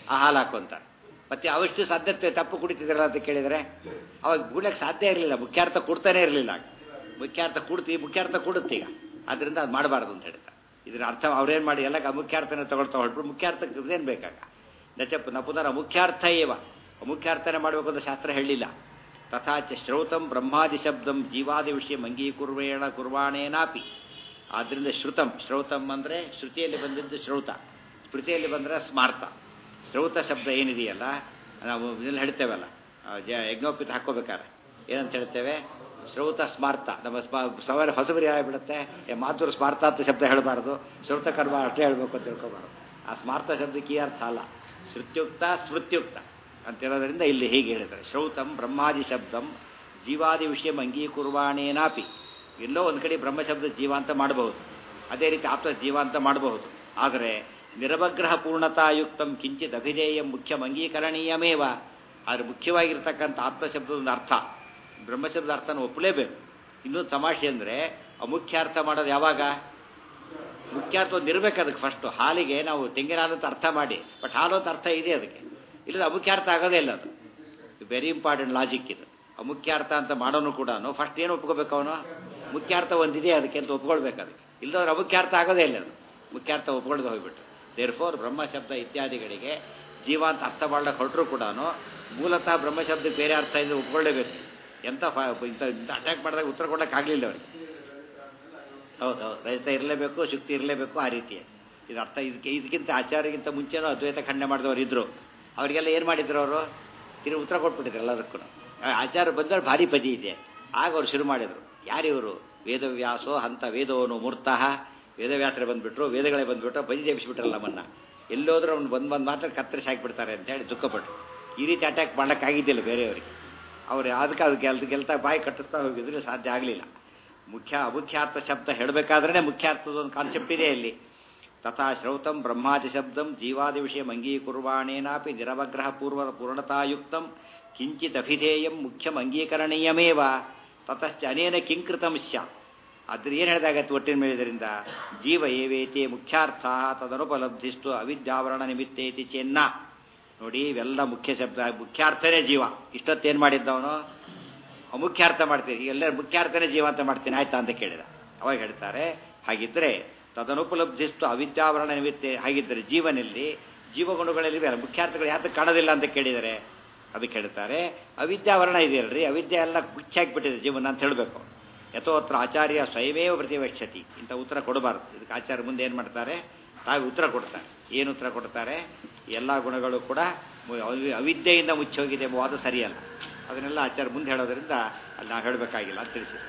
ಆ ಹಾಲು ಹಾಕೊಂತಾರೆ ಮತ್ತೆ ಅವಷ್ಟು ಸಾಧ್ಯತೆ ತಪ್ಪು ಕುಡಿತಿದ್ರಲ್ಲ ಅಂತ ಕೇಳಿದರೆ ಅವಾಗ ಗುಡ್ಲಕ್ಕೆ ಸಾಧ್ಯ ಇರಲಿಲ್ಲ ಮುಖ್ಯಾರ್ಥ ಕೊಡ್ತಾನೆ ಇರಲಿಲ್ಲ ಮುಖ್ಯಾರ್ಥ ಕೊಡ್ತಿ ಮುಖ್ಯಾರ್ಥ ಕೊಡುತ್ತೆ ಈಗ ಅದರಿಂದ ಅದು ಮಾಡಬಾರ್ದು ಅಂತ ಹೇಳ್ತಾರೆ ಇದ್ರ ಅರ್ಥ ಅವ್ರೇನು ಮಾಡಿ ಎಲ್ಲ ಮುಖ್ಯಾರ್ಥನೇ ತಗೊಳ್ತಾ ಹೊರಟ್ರು ಮುಖ್ಯಾರ್ಥಕ್ಕೆ ಇದೇನು ಬೇಕಾಗ ನಚ ನಪುನರ ಮುಖ್ಯಾರ್ಥ ಏವ ಮುಖ್ಯಾರ್ಥನೆ ಮಾಡಬೇಕು ಅಂತ ಶಾಸ್ತ್ರ ಹೇಳಿಲ್ಲ ತಥಾಚ ಶ್ರೌತಂ ಬ್ರಹ್ಮಾದಿ ಶಬ್ದಂ ಜೀವಾದಿ ವಿಷಯ ಅಂಗೀಕುರ್ವೇಣ ಕುರ್ವಾಣೇನಾಪಿ ಆದ್ದರಿಂದ ಶ್ರುತಂ ಶ್ರೌತಂ ಅಂದರೆ ಶ್ರುತಿಯಲ್ಲಿ ಬಂದಿದ್ದು ಶ್ರೌತ ಸ್ಮೃತಿಯಲ್ಲಿ ಬಂದರೆ ಸ್ಮಾರ್ತ ಶ್ರೌತ ಶಬ್ದ ಏನಿದೆಯಲ್ಲ ನಾವು ಇದನ್ನು ಹೇಳ್ತೇವಲ್ಲ ಜ ಯಜ್ಞೋಪಿತ ಹಾಕೋಬೇಕಾರೆ ಏನಂತ ಹೇಳ್ತೇವೆ ಶ್ರೌತ ಸ್ಮಾರ್ತ ನಮ್ಮ ಸ್ಮ ಸವಾರಿ ಹೊಸಬರಿ ಆಗಿಬಿಡುತ್ತೆ ಮಾತುರು ಸ್ಮಾರ್ತ ಅಂತ ಶಬ್ದ ಹೇಳಬಾರ್ದು ಶ್ರೌತ ಕರ್ಮ ಅಷ್ಟೇ ಹೇಳಬೇಕು ಅಂತ ತಿಳ್ಕೊಬಾರ್ದು ಆ ಸ್ಮಾರ್ತ ಶಬ್ದಕ್ಕೆ ಈ ಅರ್ಥ ಅಲ್ಲ ಶ್ರುತ್ಯುಕ್ತ ಸ್ಮೃತ್ಯುಕ್ತ ಅಂತಿರೋದ್ರಿಂದ ಇಲ್ಲಿ ಹೀಗೆ ಹೇಳಿದ್ದಾರೆ ಶ್ರೌತಂ ಬ್ರಹ್ಮಾದಿ ಶಬ್ದಂ ಜೀವಾದಿ ವಿಷಯ ಅಂಗೀಕುರ್ವಾಣೇನಾಪಿ ಎಲ್ಲೋ ಒಂದು ಕಡೆ ಬ್ರಹ್ಮಶಬ್ದ ಜೀವ ಅಂತ ಮಾಡಬಹುದು ಅದೇ ರೀತಿ ಆತ್ಮ ಜೀವ ಅಂತ ಮಾಡಬಹುದು ಆದರೆ ನಿರವಗ್ರಹ ಪೂರ್ಣತಾಯುಕ್ತಂ ಕಿಂಚಿತ್ ಅಭಿಧೇಯ ಮುಖ್ಯ ಅಂಗೀಕರಣೀಯಮೇವ ಆದರೆ ಮುಖ್ಯವಾಗಿರ್ತಕ್ಕಂಥ ಆತ್ಮಶಬ್ದದ ಒಂದು ಅರ್ಥ ಬ್ರಹ್ಮಶಬ್ದ ಅರ್ಥನ ಒಪ್ಪಲೇಬೇಕು ಇನ್ನೂ ತಮಾಷೆ ಅಂದರೆ ಅಮುಖ್ಯ ಅರ್ಥ ಮಾಡೋದು ಯಾವಾಗ ಮುಖ್ಯಾರ್ಥ ಒಂದು ಇರಬೇಕು ಅದಕ್ಕೆ ಫಸ್ಟು ಹಾಲಿಗೆ ನಾವು ತೆಂಗಿನ ಹಾಲು ಅಂತ ಅರ್ಥ ಮಾಡಿ ಬಟ್ ಹಾಲು ಅಂತ ಅರ್ಥ ಇದೆ ಅದಕ್ಕೆ ಇಲ್ಲದ ಅಮುಖ್ಯಾರ್ಥ ಆಗೋದೇ ಇಲ್ಲ ಅದು ವೆರಿ ಇಂಪಾರ್ಟೆಂಟ್ ಲಾಜಿಕ್ ಇದು ಅಮುಖ್ಯಾರ್ಥ ಅಂತ ಮಾಡೋನು ಕೂಡ ಫಸ್ಟ್ ಏನು ಒಪ್ಕೋಬೇಕು ಅವನು ಮುಖ್ಯಾರ್ಥ ಒಂದಿದೆ ಅದಕ್ಕೆ ಅಂತ ಒಪ್ಕೊಳ್ಬೇಕು ಅದಕ್ಕೆ ಇಲ್ಲದವ್ರು ಅಮುಖ್ಯಾರ್ಥ ಆಗೋದೇ ಇಲ್ಲ ಅದು ಮುಖ್ಯಾರ್ಥ ಒಪ್ಕೊಳ್ದು ಹೋಗ್ಬಿಟ್ಟು ದೇರ್ ಫೋರ್ ಬ್ರಹ್ಮಶಬ್ದ ಇತ್ಯಾದಿಗಳಿಗೆ ಜೀವ ಅಂತ ಅರ್ಥ ಮಾಡ್ಲಿಕ್ಕೆ ಹೊರಟರು ಕೂಡ ಮೂಲತಃ ಬ್ರಹ್ಮಶಬ್ದಕ್ಕೆ ಬೇರೆ ಅರ್ಥ ಇದ್ರೆ ಒಪ್ಕೊಳ್ಳೇಬೇಕು ಎಂಥ ಇಂಥ ಇಂಥ ಅಟ್ಯಾಕ್ ಮಾಡಿದಾಗ ಉತ್ತರ ಕೊಡೋಕೆ ಆಗಲಿಲ್ಲ ಅವ್ರಿಗೆ ಹೌದು ಹೌದು ರಹಿತ ಇರಲೇಬೇಕು ಶಕ್ತಿ ಇರಲೇಬೇಕು ಆ ರೀತಿ ಇದು ಅರ್ಥ ಇದಕ್ಕೆ ಇದಕ್ಕಿಂತ ಆಚಾರ್ಯಗಿಂತ ಮುಂಚೆನೂ ಅದ್ವೈತ ಖಂಡನೆ ಮಾಡಿದವರು ಇದ್ರು ಅವರಿಗೆಲ್ಲ ಏನು ಮಾಡಿದ್ರು ಅವರು ತಿರುಗಿ ಉತ್ತರ ಕೊಟ್ಬಿಟ್ಟಿದ್ರು ಎಲ್ಲದಕ್ಕೂ ಆಚಾರ ಬಂದವರು ಭಾರಿ ಪದಿ ಇದೆ ಆಗ ಅವ್ರು ಶುರು ಮಾಡಿದರು ಯಾರಿವರು ವೇದವ್ಯಾಸೋ ಹಂತ ವೇದೋನು ಮೂರ್ತಃ ವೇದವ್ಯಾಸರೇ ಬಂದ್ಬಿಟ್ರು ವೇದಗಳೇ ಬಂದ್ಬಿಟ್ರು ಬದಿ ಜಗಿಸ್ಬಿಟ್ರಲ್ಲ ನಮ್ಮನ್ನ ಎಲ್ಲೋದ್ರೂ ಅವ್ನು ಬಂದು ಬಂದು ಮಾತ್ರ ಕತ್ತರಿಸಿ ಹಾಕಿಬಿಡ್ತಾರೆ ಅಂತ ಹೇಳಿ ದುಃಖಪಟ್ಟರು ಈ ರೀತಿ ಅಟ್ಯಾಕ್ ಮಾಡೋಕ್ಕಾಗಿದ್ದಿಲ್ಲ ಬೇರೆಯವರಿಗೆ ಅವ್ರು ಅದಕ್ಕೆ ಅದು ಗೆಲ್ತ ಗೆಲ್ತಾ ಬಾಯಿ ಕಟ್ಟಿಸ್ತಾ ಹೋಗಿದ್ರೆ ಸಾಧ್ಯ ಆಗಲಿಲ್ಲ ಮುಖ್ಯ ಅಮುಖ್ಯಾರ್ಥ ಶಬ್ದ ಹೇಳಬೇಕಾದ್ರೆ ಮುಖ್ಯಾರ್ಥದ ಒಂದು ಕಾನ್ಸೆಪ್ಟ್ ಇದೆ ಇಲ್ಲಿ ತಥಾ ಶ್ರೌತಂ ಬ್ರಹ್ಮಾದಿ ಶಬ್ದಂ ಜೀವಾದಿ ವಿಷಯ ಅಂಗೀಕುರ್ವಾಣೇನಾಪಿ ನಿರವಗ್ರಹ ಪೂರ್ವ ಪೂರ್ಣತಾಯುಕ್ತಂ ಕಿಂಚಿತ್ ಅಭಿಧೇಯಂ ಮುಖ್ಯಂ ಅಂಗೀಕರಣೀಯಮೇವ ತತಶ್ಚ ಅನೇನ ಕಿಂಕೃತಂ ಸ್ಯಾತ್ ಅದ್ರ ಏನು ಹೇಳಿದಾಗತ್ತೆ ಒಟ್ಟಿನ ಮೇಲಿದ್ರಿಂದ ಜೀವ ಏವೇತಿ ಮುಖ್ಯಾರ್ಥ ತದನುಪಲಬ್ಧಿಸ್ತು ಅವಿದ್ಯಾವರಣ ನಿಮಿತ್ತೇತಿ ಚೆನ್ನ ನೋಡಿ ಇವೆಲ್ಲ ಮುಖ್ಯ ಶಬ್ದ ಮುಖ್ಯಾರ್ಥನೇ ಜೀವ ಇಷ್ಟೊತ್ತೇನು ಮಾಡಿದ್ದವನು ಅಮುಖ್ಯಾರ್ಥ ಮಾಡ್ತೀನಿ ಎಲ್ಲರೂ ಮುಖ್ಯಾರ್ಥನೇ ಜೀವ ಅಂತ ಮಾಡ್ತೀನಿ ಆಯ್ತಾ ಅಂತ ಕೇಳಿದ ಅವಾಗ ಹೇಳ್ತಾರೆ ಹಾಗಿದ್ರೆ ತದನುಪಲಬ್ಧಿಸ್ತು ಅವಿದ್ಯಾವರಣ ನಿಮಿತ್ತೆ ಹಾಗಿದ್ದರೆ ಜೀವನಲ್ಲಿ ಜೀವಗುಣಗಳಲ್ಲಿ ಬೇರೆ ಮುಖ್ಯಾರ್ಥಗಳು ಯಾತಕ್ಕೆ ಕಾಣೋದಿಲ್ಲ ಅಂತ ಕೇಳಿದರೆ ಅದಕ್ಕೆ ಹೇಳ್ತಾರೆ ಅವಿದ್ಯಾವರಣ ಇದೆಯಲ್ರಿ ಅವಿದ್ಯೆ ಎಲ್ಲ ಬಿಟ್ಟಿದೆ ಜೀವನ ಅಂತ ಹೇಳಬೇಕು ಯಥೋತ್ರ ಆಚಾರ್ಯ ಸ್ವಯಮೇವ ಪ್ರತಿವಕ್ಷತಿ ಇಂಥ ಉತ್ತರ ಕೊಡಬಾರ್ದು ಇದಕ್ಕೆ ಆಚಾರ್ಯ ಮುಂದೆ ಏನು ಮಾಡ್ತಾರೆ ತಾವು ಉತ್ತರ ಕೊಡ್ತಾರೆ ಏನು ಉತ್ತರ ಕೊಡ್ತಾರೆ ಎಲ್ಲ ಗುಣಗಳು ಕೂಡ ಅವಿದ್ಯೆಯಿಂದ ಮುಚ್ಚೋಗಿದೆ ಎಂಬ ವಾದ ಸರಿಯಲ್ಲ ಅದನ್ನೆಲ್ಲ ಆಚಾರ್ಯ ಮುಂದೆ ಹೇಳೋದ್ರಿಂದ ಅಲ್ಲಿ ನಾವು ಹೇಳಬೇಕಾಗಿಲ್ಲ ಅಂತ ತಿಳಿಸಿ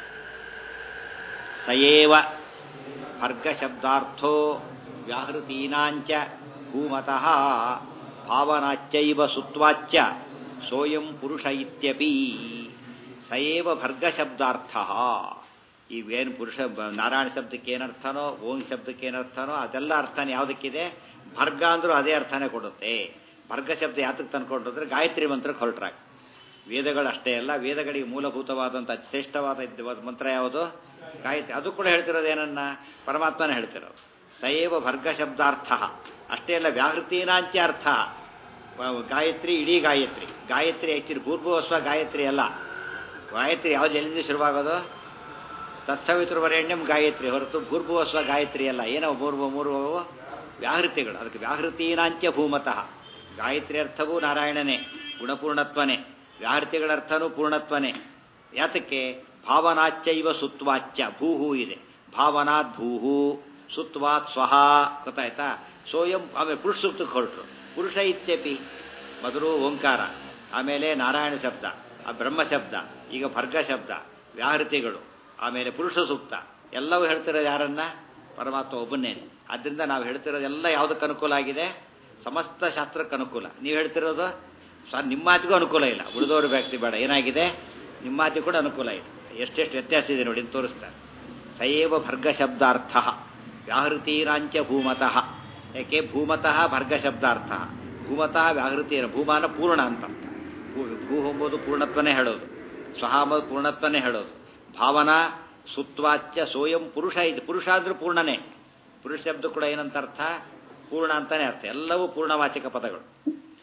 ಸಯೇವ ಭರ್ಗಶಬ್ದಾರ್ಥೋ ವ್ಯಾಹೃತೀನಾಂಚ ಭೂಮತಃ ಭಾವನಾಚ್ಚೈವ ಸುತ್ವಾಚ್ಚ ಸೋಯಂ ಪುರುಷ ಇತ್ಯಪಿ ಸಯೇವ ಭರ್ಗಶಬ್ದಾರ್ಥ ಇವೇನು ಪುರುಷ ನಾರಾಯಣ ಶಬ್ದಕ್ಕೆ ಏನರ್ಥನೋ ಓಂ ಶಬ್ದಕ್ಕೆ ಏನರ್ಥನೋ ಅದೆಲ್ಲ ಅರ್ಥನೇ ಯಾವುದಕ್ಕಿದೆ ಭರ್ಗ ಅಂದ್ರೂ ಅದೇ ಅರ್ಥನೇ ಕೊಡುತ್ತೆ ಭರ್ಗ ಶಬ್ದ ಯಾತಕ್ಕೆ ತಂದ್ಕೊಂಡ್ರೆ ಗಾಯತ್ರಿ ಮಂತ್ರಕ್ಕೆ ಹೊರಟ್ರಾಗ ವೇದಗಳು ಅಷ್ಟೇ ಅಲ್ಲ ವೇದಗಳಿಗೆ ಮೂಲಭೂತವಾದಂಥ ಶ್ರೇಷ್ಠವಾದ ಮಂತ್ರ ಯಾವುದು ಗಾಯತ್ರಿ ಅದು ಕೂಡ ಹೇಳ್ತಿರೋದು ಏನನ್ನ ಪರಮಾತ್ಮನೇ ಹೇಳ್ತಿರೋದು ಸಯೇವ ಭರ್ಗ ಶಬ್ದಾರ್ಥ ಅಷ್ಟೇ ಅಲ್ಲ ವ್ಯಾಹೃತೀನಾಂಚ ಅರ್ಥ ಗಾಯತ್ರಿ ಇಡೀ ಗಾಯತ್ರಿ ಗಾಯತ್ರಿ ಆಕ್ಚುಲಿ ಪೂರ್ವಸ್ವ ಗಾಯತ್ರಿ ಅಲ್ಲ ಗಾಯತ್ರಿ ಯಾವ್ದು ಎಲ್ಲಿಂದ ಶುರುವಾಗೋದು ತತ್ಸವಿತೃವರೆಣ್ಯಂ ಗಾಯತ್ರಿ ಹೊರತು ಭೂರ್ಭುವಸ್ವ ಗಾಯತ್ರಿ ಅಲ್ಲ ಏನೋ ಮೂರ್ವ ಮೂರ್ವವು ವ್ಯಾಹೃತಿಗಳು ಅದಕ್ಕೆ ವ್ಯಾಹೃತೀನಾಂಚ ಭೂಮತಃ ಗಾಯತ್ರಿ ಅರ್ಥವೂ ನಾರಾಯಣನೇ ಗುಣಪೂರ್ಣತ್ವನೇ ವ್ಯಾಹೃತಿಗಳ ಅರ್ಥನೂ ಪೂರ್ಣತ್ವನೇ ಯಾತಕ್ಕೆ ಭಾವನಾಚ್ಚೈವ ಸುತ್ವಾಚ್ಚ ಭೂಹು ಇದೆ ಭಾವನಾತ್ ಭೂಹು ಸುತ್ವಾತ್ ಸ್ವಹ ಗೊತ್ತಾಯ್ತಾ ಸೋಯಂ ಆಮೇಲೆ ಪುರುಷ ಸೂಕ್ತಕ್ಕೆ ಹೊರಟರು ಪುರುಷ ಇತ್ಯಪಿ ಮೊದಲು ಓಂಕಾರ ಆಮೇಲೆ ನಾರಾಯಣ ಶಬ್ದ ಆ ಬ್ರಹ್ಮ ಶಬ್ದ ಈಗ ಭರ್ಗ ಶಬ್ದ ವ್ಯಾಹೃತಿಗಳು ಆಮೇಲೆ ಪುರುಷ ಸೂಕ್ತ ಎಲ್ಲವೂ ಹೇಳ್ತಿರೋದು ಯಾರನ್ನ ಪರಮಾತ್ಮ ಒಬ್ಬನ್ನೇನೆ ಆದ್ದರಿಂದ ನಾವು ಹೇಳ್ತಿರೋದೆಲ್ಲ ಯಾವುದಕ್ಕೆ ಅನುಕೂಲ ಆಗಿದೆ ಸಮಸ್ತ ಶಾಸ್ತ್ರಕ್ಕೆ ಅನುಕೂಲ ನೀವು ಹೇಳ್ತಿರೋದು ಸರ್ ನಿಮ್ಮ ಮಾತಿಗೂ ಅನುಕೂಲ ಇಲ್ಲ ಉಳಿದವರು ವ್ಯಕ್ತಿ ಬೇಡ ಏನಾಗಿದೆ ನಿಮ್ಮ ಮಾತಿಗೂ ಕೂಡ ಅನುಕೂಲ ಇದೆ ಎಷ್ಟೆಷ್ಟು ವ್ಯತ್ಯಾಸ ಇದೆ ನೋಡಿ ತೋರಿಸ್ತಾರೆ ಸಯೇವ ಭರ್ಗ ಶಬ್ದಾರ್ಥ ವ್ಯಾಹೃತೀರಾಂಚ ಭೂಮತಃ ಯಾಕೆ ಭೂಮತಃ ಭರ್ಗ ಶಬ್ದಾರ್ಥ ಭೂಮತಃ ವ್ಯಾಹೃತಿ ಭೂಮಾನ ಪೂರ್ಣ ಅಂತ ಭೂ ಎಂಬುದು ಪೂರ್ಣತ್ವನೇ ಹೇಳೋದು ಸ್ವಹ ಎಂಬುದು ಪೂರ್ಣತ್ವನೇ ಹೇಳೋದು ಭಾವನಾ ಸುತ್ವಾಚ್ಯ ಸೋಯಂ ಪುರುಷ ಇದು ಪುರುಷ ಅಂದ್ರೆ ಪೂರ್ಣನೇ ಪುರುಷ ಶಬ್ದ ಕೂಡ ಏನಂತ ಅರ್ಥ ಪೂರ್ಣ ಅಂತಾನೆ ಅರ್ಥ ಎಲ್ಲವೂ ಪೂರ್ಣವಾಚಕ ಪದಗಳು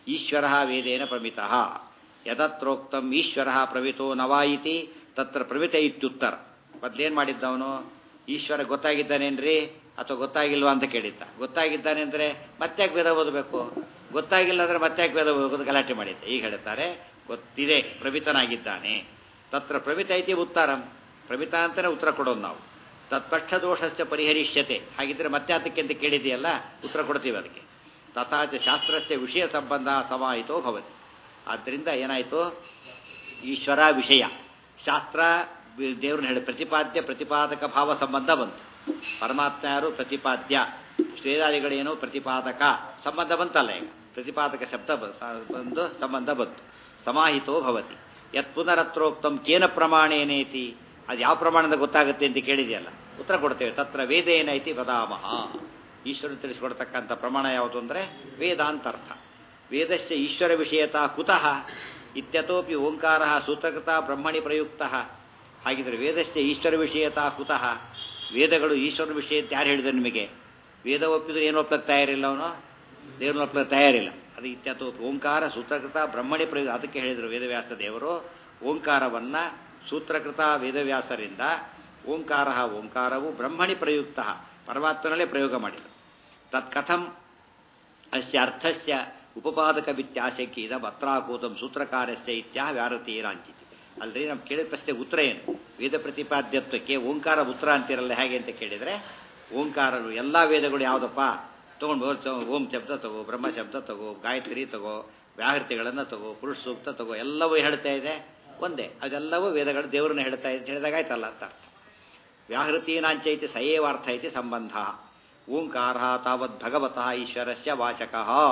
ಈಶ್ವರ ವೇದೇನ ಪ್ರಮಿತ ಯದತ್ರೋಕ್ತಂ ಈಶ್ವರ ಪ್ರವಿತೋ ನವಾ ಇತಿ ತತ್ರ ಪ್ರಮಿತ ಇತ್ಯುತ್ತರ ಮೊದ್ಲೇನ್ ಮಾಡಿದ್ದವನು ಈಶ್ವರ ಗೊತ್ತಾಗಿದ್ದಾನೇನ್ರಿ ಅಥವಾ ಗೊತ್ತಾಗಿಲ್ವಾ ಅಂತ ಕೇಳಿದ್ದ ಗೊತ್ತಾಗಿದ್ದಾನೆ ಅಂದ್ರೆ ಮತ್ತೆ ಯಾಕೆ ವೇದ ಓದಬೇಕು ಗೊತ್ತಾಗಿಲ್ಲ ಅಂದ್ರೆ ಮತ್ತೆ ಯಾಕೆ ವೇದ ಓದೋದು ಗಲಾಟೆ ಮಾಡಿದ್ದೆ ಈಗ ಹೇಳ್ತಾರೆ ಗೊತ್ತಿದೆ ಪ್ರಮಿತನಾಗಿದ್ದಾನೆ ತತ್ರ ಪ್ರಮಿತ ಐತಿ ಉತ್ತರಂ ಪ್ರಮಿತ ಅಂತಾನೆ ಉತ್ತರ ಕೊಡೋದು ನಾವು ತತ್ಪಕ್ಷ ದೋಷಸ್ಯ ಪರಿಹರಿಷ್ಯತೆ ಹಾಗಿದ್ರೆ ಮತ್ತೆ ಅದಕ್ಕೆ ಅಂತ ಕೇಳಿದೆಯಲ್ಲ ಉತ್ತರ ಕೊಡ್ತೀವಿ ಅದಕ್ಕೆ ತಥಾಚ ಶಾಸ್ತ್ರಸ್ಯ ವಿಷಯ ಸಂಬಂಧ ಸಮಾಹಿತೋ ಭವತಿ ಆದ್ದರಿಂದ ಏನಾಯಿತು ಈಶ್ವರ ವಿಷಯ ಶಾಸ್ತ್ರ ದೇವ್ರನ್ನ ಹೇಳಿ ಪ್ರತಿಪಾದ್ಯ ಪ್ರತಿಪಾದಕ ಭಾವ ಸಂಬಂಧ ಬಂತು ಪರಮಾತ್ಮ ಯಾರು ಪ್ರತಿಪಾದ್ಯ ಶ್ರೇದಾದಿಗಳೇನು ಪ್ರತಿಪಾದಕ ಸಂಬಂಧ ಬಂತಲ್ಲ ಈಗ ಪ್ರತಿಪಾದಕ ಶಬ್ದ ಬಂದು ಸಂಬಂಧ ಬಂತು ಸಮಾಹಿತೋ ಭವತಿ ಯತ್ ಪುನರತ್ರೋಕ್ತಂ ಕೇನ ಪ್ರಮಾಣೇನೇತಿ ಅದು ಯಾವ ಪ್ರಮಾಣದ ಗೊತ್ತಾಗುತ್ತೆ ಅಂತ ಕೇಳಿದೆಯಲ್ಲ ಉತ್ತರ ಕೊಡ್ತೇವೆ ತತ್ರ ವೇದ ಏನೈತಿ ವದಾಮಹ ಈಶ್ವರ ತಿಳಿಸಿಕೊಡ್ತಕ್ಕಂಥ ಪ್ರಮಾಣ ಯಾವುದು ಅಂದರೆ ವೇದಾಂತರ್ಥ ವೇದಸ್ಯ ಈಶ್ವರ ವಿಷಯತ ಕುತಃ ಇತ್ಯತೋಪಿ ಓಂಕಾರ ಸೂತ್ರಕೃತ ಬ್ರಹ್ಮಣಿ ಪ್ರಯುಕ್ತ ಹಾಗಿದ್ರೆ ವೇದಸ್ಯ ಈಶ್ವರ ವಿಷಯತ ಕುತಃ ವೇದಗಳು ಈಶ್ವರ ವಿಷಯ ಅಂತ ಯಾರು ಹೇಳಿದ್ರು ನಿಮಗೆ ವೇದ ಒಪ್ಪಿದ್ರೆ ಏನು ಒಪ್ಪಕ್ಕೆ ತಯಾರಿಲ್ಲ ಅವನು ದೇವ್ರನ್ನ ಒಪ್ಪಕ್ಕೆ ತಯಾರಿಲ್ಲ ಅದು ಇತ್ಯತೋ ಓಂಕಾರ ಸೂತ್ರಕೃತ ಬ್ರಹ್ಮಣಿ ಪ್ರಯುಕ್ತ ಅದಕ್ಕೆ ಹೇಳಿದರು ವೇದವ್ಯಾಸ ದೇವರು ಓಂಕಾರವನ್ನ ಸೂತ್ರಕೃತ ವೇದವ್ಯಾಸರಿಂದ ಓಂಕಾರ ಓಂಕಾರವು ಬ್ರಹ್ಮಣಿ ಪ್ರಯುಕ್ತ ಪರಮಾತ್ಮನಲ್ಲೇ ಪ್ರಯೋಗ ಮಾಡಿದರು ತತ್ಕಥಂ ಅಸ್ಯ ಅರ್ಥಸ್ಯ ಉಪಪಾದಕ ವಿತ್ಯಾಶಕ್ಕೆ ಇದ ಭತ್ರಾಕೂತಂ ಸೂತ್ರಕಾರಸ್ಯ ಇತ್ಯಾಹ ವ್ಯಾರತೀರಾಂಚಿತಿ ಅಲ್ರಿ ನಾವು ಕೇಳಿದ ಪ್ರಶ್ನೆಗೆ ಉತ್ತರ ಏನು ವೇದ ಪ್ರತಿಪಾದ್ಯತ್ವಕ್ಕೆ ಓಂಕಾರ ಉತ್ತರ ಅಂತಿರಲ್ಲ ಹೇಗೆ ಅಂತ ಕೇಳಿದರೆ ಓಂಕಾರರು ಎಲ್ಲ ವೇದಗಳು ಯಾವುದಪ್ಪ ತೊಗೊಂಡು ಓಂ ಶಬ್ದ ತಗೋ ಬ್ರಹ್ಮ ಶಬ್ದ ತಗೋ ಗಾಯತ್ರಿ ತಗೋ ವ್ಯಾಹೃತಿಗಳನ್ನು ತಗೋ ಪುರುಷ ಸೂಕ್ತ ತಗೋ ಎಲ್ಲವೂ ಹೇಳ್ತಾ ಇದೆ ಒಂದೇ ಅದೆಲ್ಲವೂ ವೇದಗಳು ದೇವರನ್ನ ಹೇಳ್ತಾ ಇದೆ ಹೇಳಿದಾಗ ಆಯ್ತಲ್ಲ ಅಂತ ಅರ್ಥ ವ್ಯಾಹೃತೀನಾಂಚೈತಿ ಸಯೇವಾರ್ಥ ಐತಿ ಸಂಬಂಧ ಓಂಕಾರ ತಾವತ್ ಭಗವತಃ ಈಶ್ವರಸ್ಯ ವಾಚಕ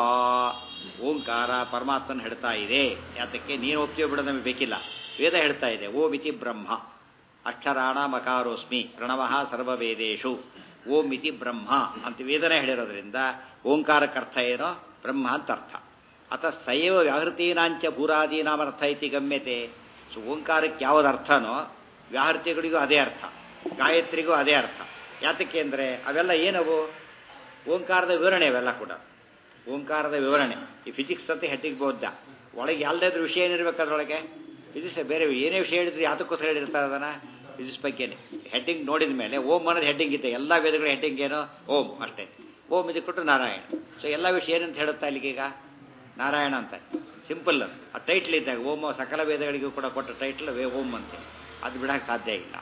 ಓಂಕಾರ ಪರಮಾತ್ಮನ ಹೇಳ್ತಾ ಇದೆ ಯಾತಕ್ಕೆ ನೀನು ಒಪ್ತೀವಿ ಬಿಡೋದು ನಮಗೆ ಬೇಕಿಲ್ಲ ವೇದ ಹೇಳ್ತಾ ಇದೆ ಓಂ ಇತಿ ಬ್ರಹ್ಮ ಅಕ್ಷರಾಣ ಮಕಾರೋಸ್ಮಿ ಪ್ರಣವ ಸರ್ವವೇದೇಶು ಓಂ ಇತಿ ಬ್ರಹ್ಮ ಅಂತ ವೇದನೆ ಹೇಳಿರೋದ್ರಿಂದ ಓಂಕಾರಕ್ಕರ್ಥ ಏನೋ ಬ್ರಹ್ಮ ಅಂತ ಅರ್ಥ ಅಥ ಸಯವ ವ್ಯಾಹೃತೀನಾಂಚ ಭೂರಾದೀನಾಮರ್ಥ ಐತಿ ಗಮ್ಯತೆ ಸೊ ಓಂಕಾರಕ್ಕೆ ಯಾವ್ದು ಅರ್ಥನೋ ವ್ಯಾಹೃತಿಗಳಿಗೂ ಅದೇ ಅರ್ಥ ಗಾಯತ್ರಿಗೂ ಅದೇ ಅರ್ಥ ಯಾತಕ್ಕೆ ಅಂದರೆ ಅವೆಲ್ಲ ಏನವು ಓಂಕಾರದ ವಿವರಣೆ ಅವೆಲ್ಲ ಕೂಡ ಓಂಕಾರದ ವಿವರಣೆ ಈ ಫಿಸಿಕ್ಸ್ ಅಂತ ಹೆಟ್ಟಿಗೆ ಬೋದ್ದ ಒಳಗೆ ಎಲ್ಲದಾದ್ರೂ ವಿಷಯ ಏನಿರ್ಬೇಕು ಅದರೊಳಗೆ ಫಿಸಿಕ್ಸ್ ಬೇರೆ ಏನೇ ವಿಷಯ ಹೇಳಿದ್ರೆ ಯಾತಕ್ಕೋಸ್ಕರ ಹೇಳಿರ್ತಾರೆ ಅದನ್ನ ಫಿಸಿಕ್ಸ್ ಬಗ್ಗೆನೇ ಹೆಡ್ಡಿಂಗ್ ನೋಡಿದ ಮೇಲೆ ಓಂ ಅನ್ನೋದು ಹೆಡ್ಡಿಂಗ್ ಇದೆ ಎಲ್ಲ ವೇದಗಳ ಹೆಡ್ಡಿಂಗ್ ಏನೋ ಓಂ ಅಷ್ಟೇ ಓಂ ಇದು ಕೊಟ್ಟು ನಾರಾಯಣ ಸೊ ಎಲ್ಲ ವಿಷಯ ಏನಂತ ಹೇಳುತ್ತಾ ಇಲ್ಲಿಗೀಗ ನಾರಾಯಣ ಅಂತ ಸಿಂಪಲ್ ಅದು ಆ ಟೈಟ್ಲ್ ಇದ್ದಾಗ ಓಂ ಸಕಲ ವೇದಗಳಿಗೂ ಕೂಡ ಕೊಟ್ಟ ಟೈಟ್ಲ್ ವೇ ಓಂ ಅಂತೆ ಅದು ಬಿಡಕ್ಕೆ ಸಾಧ್ಯ ಇಲ್ಲ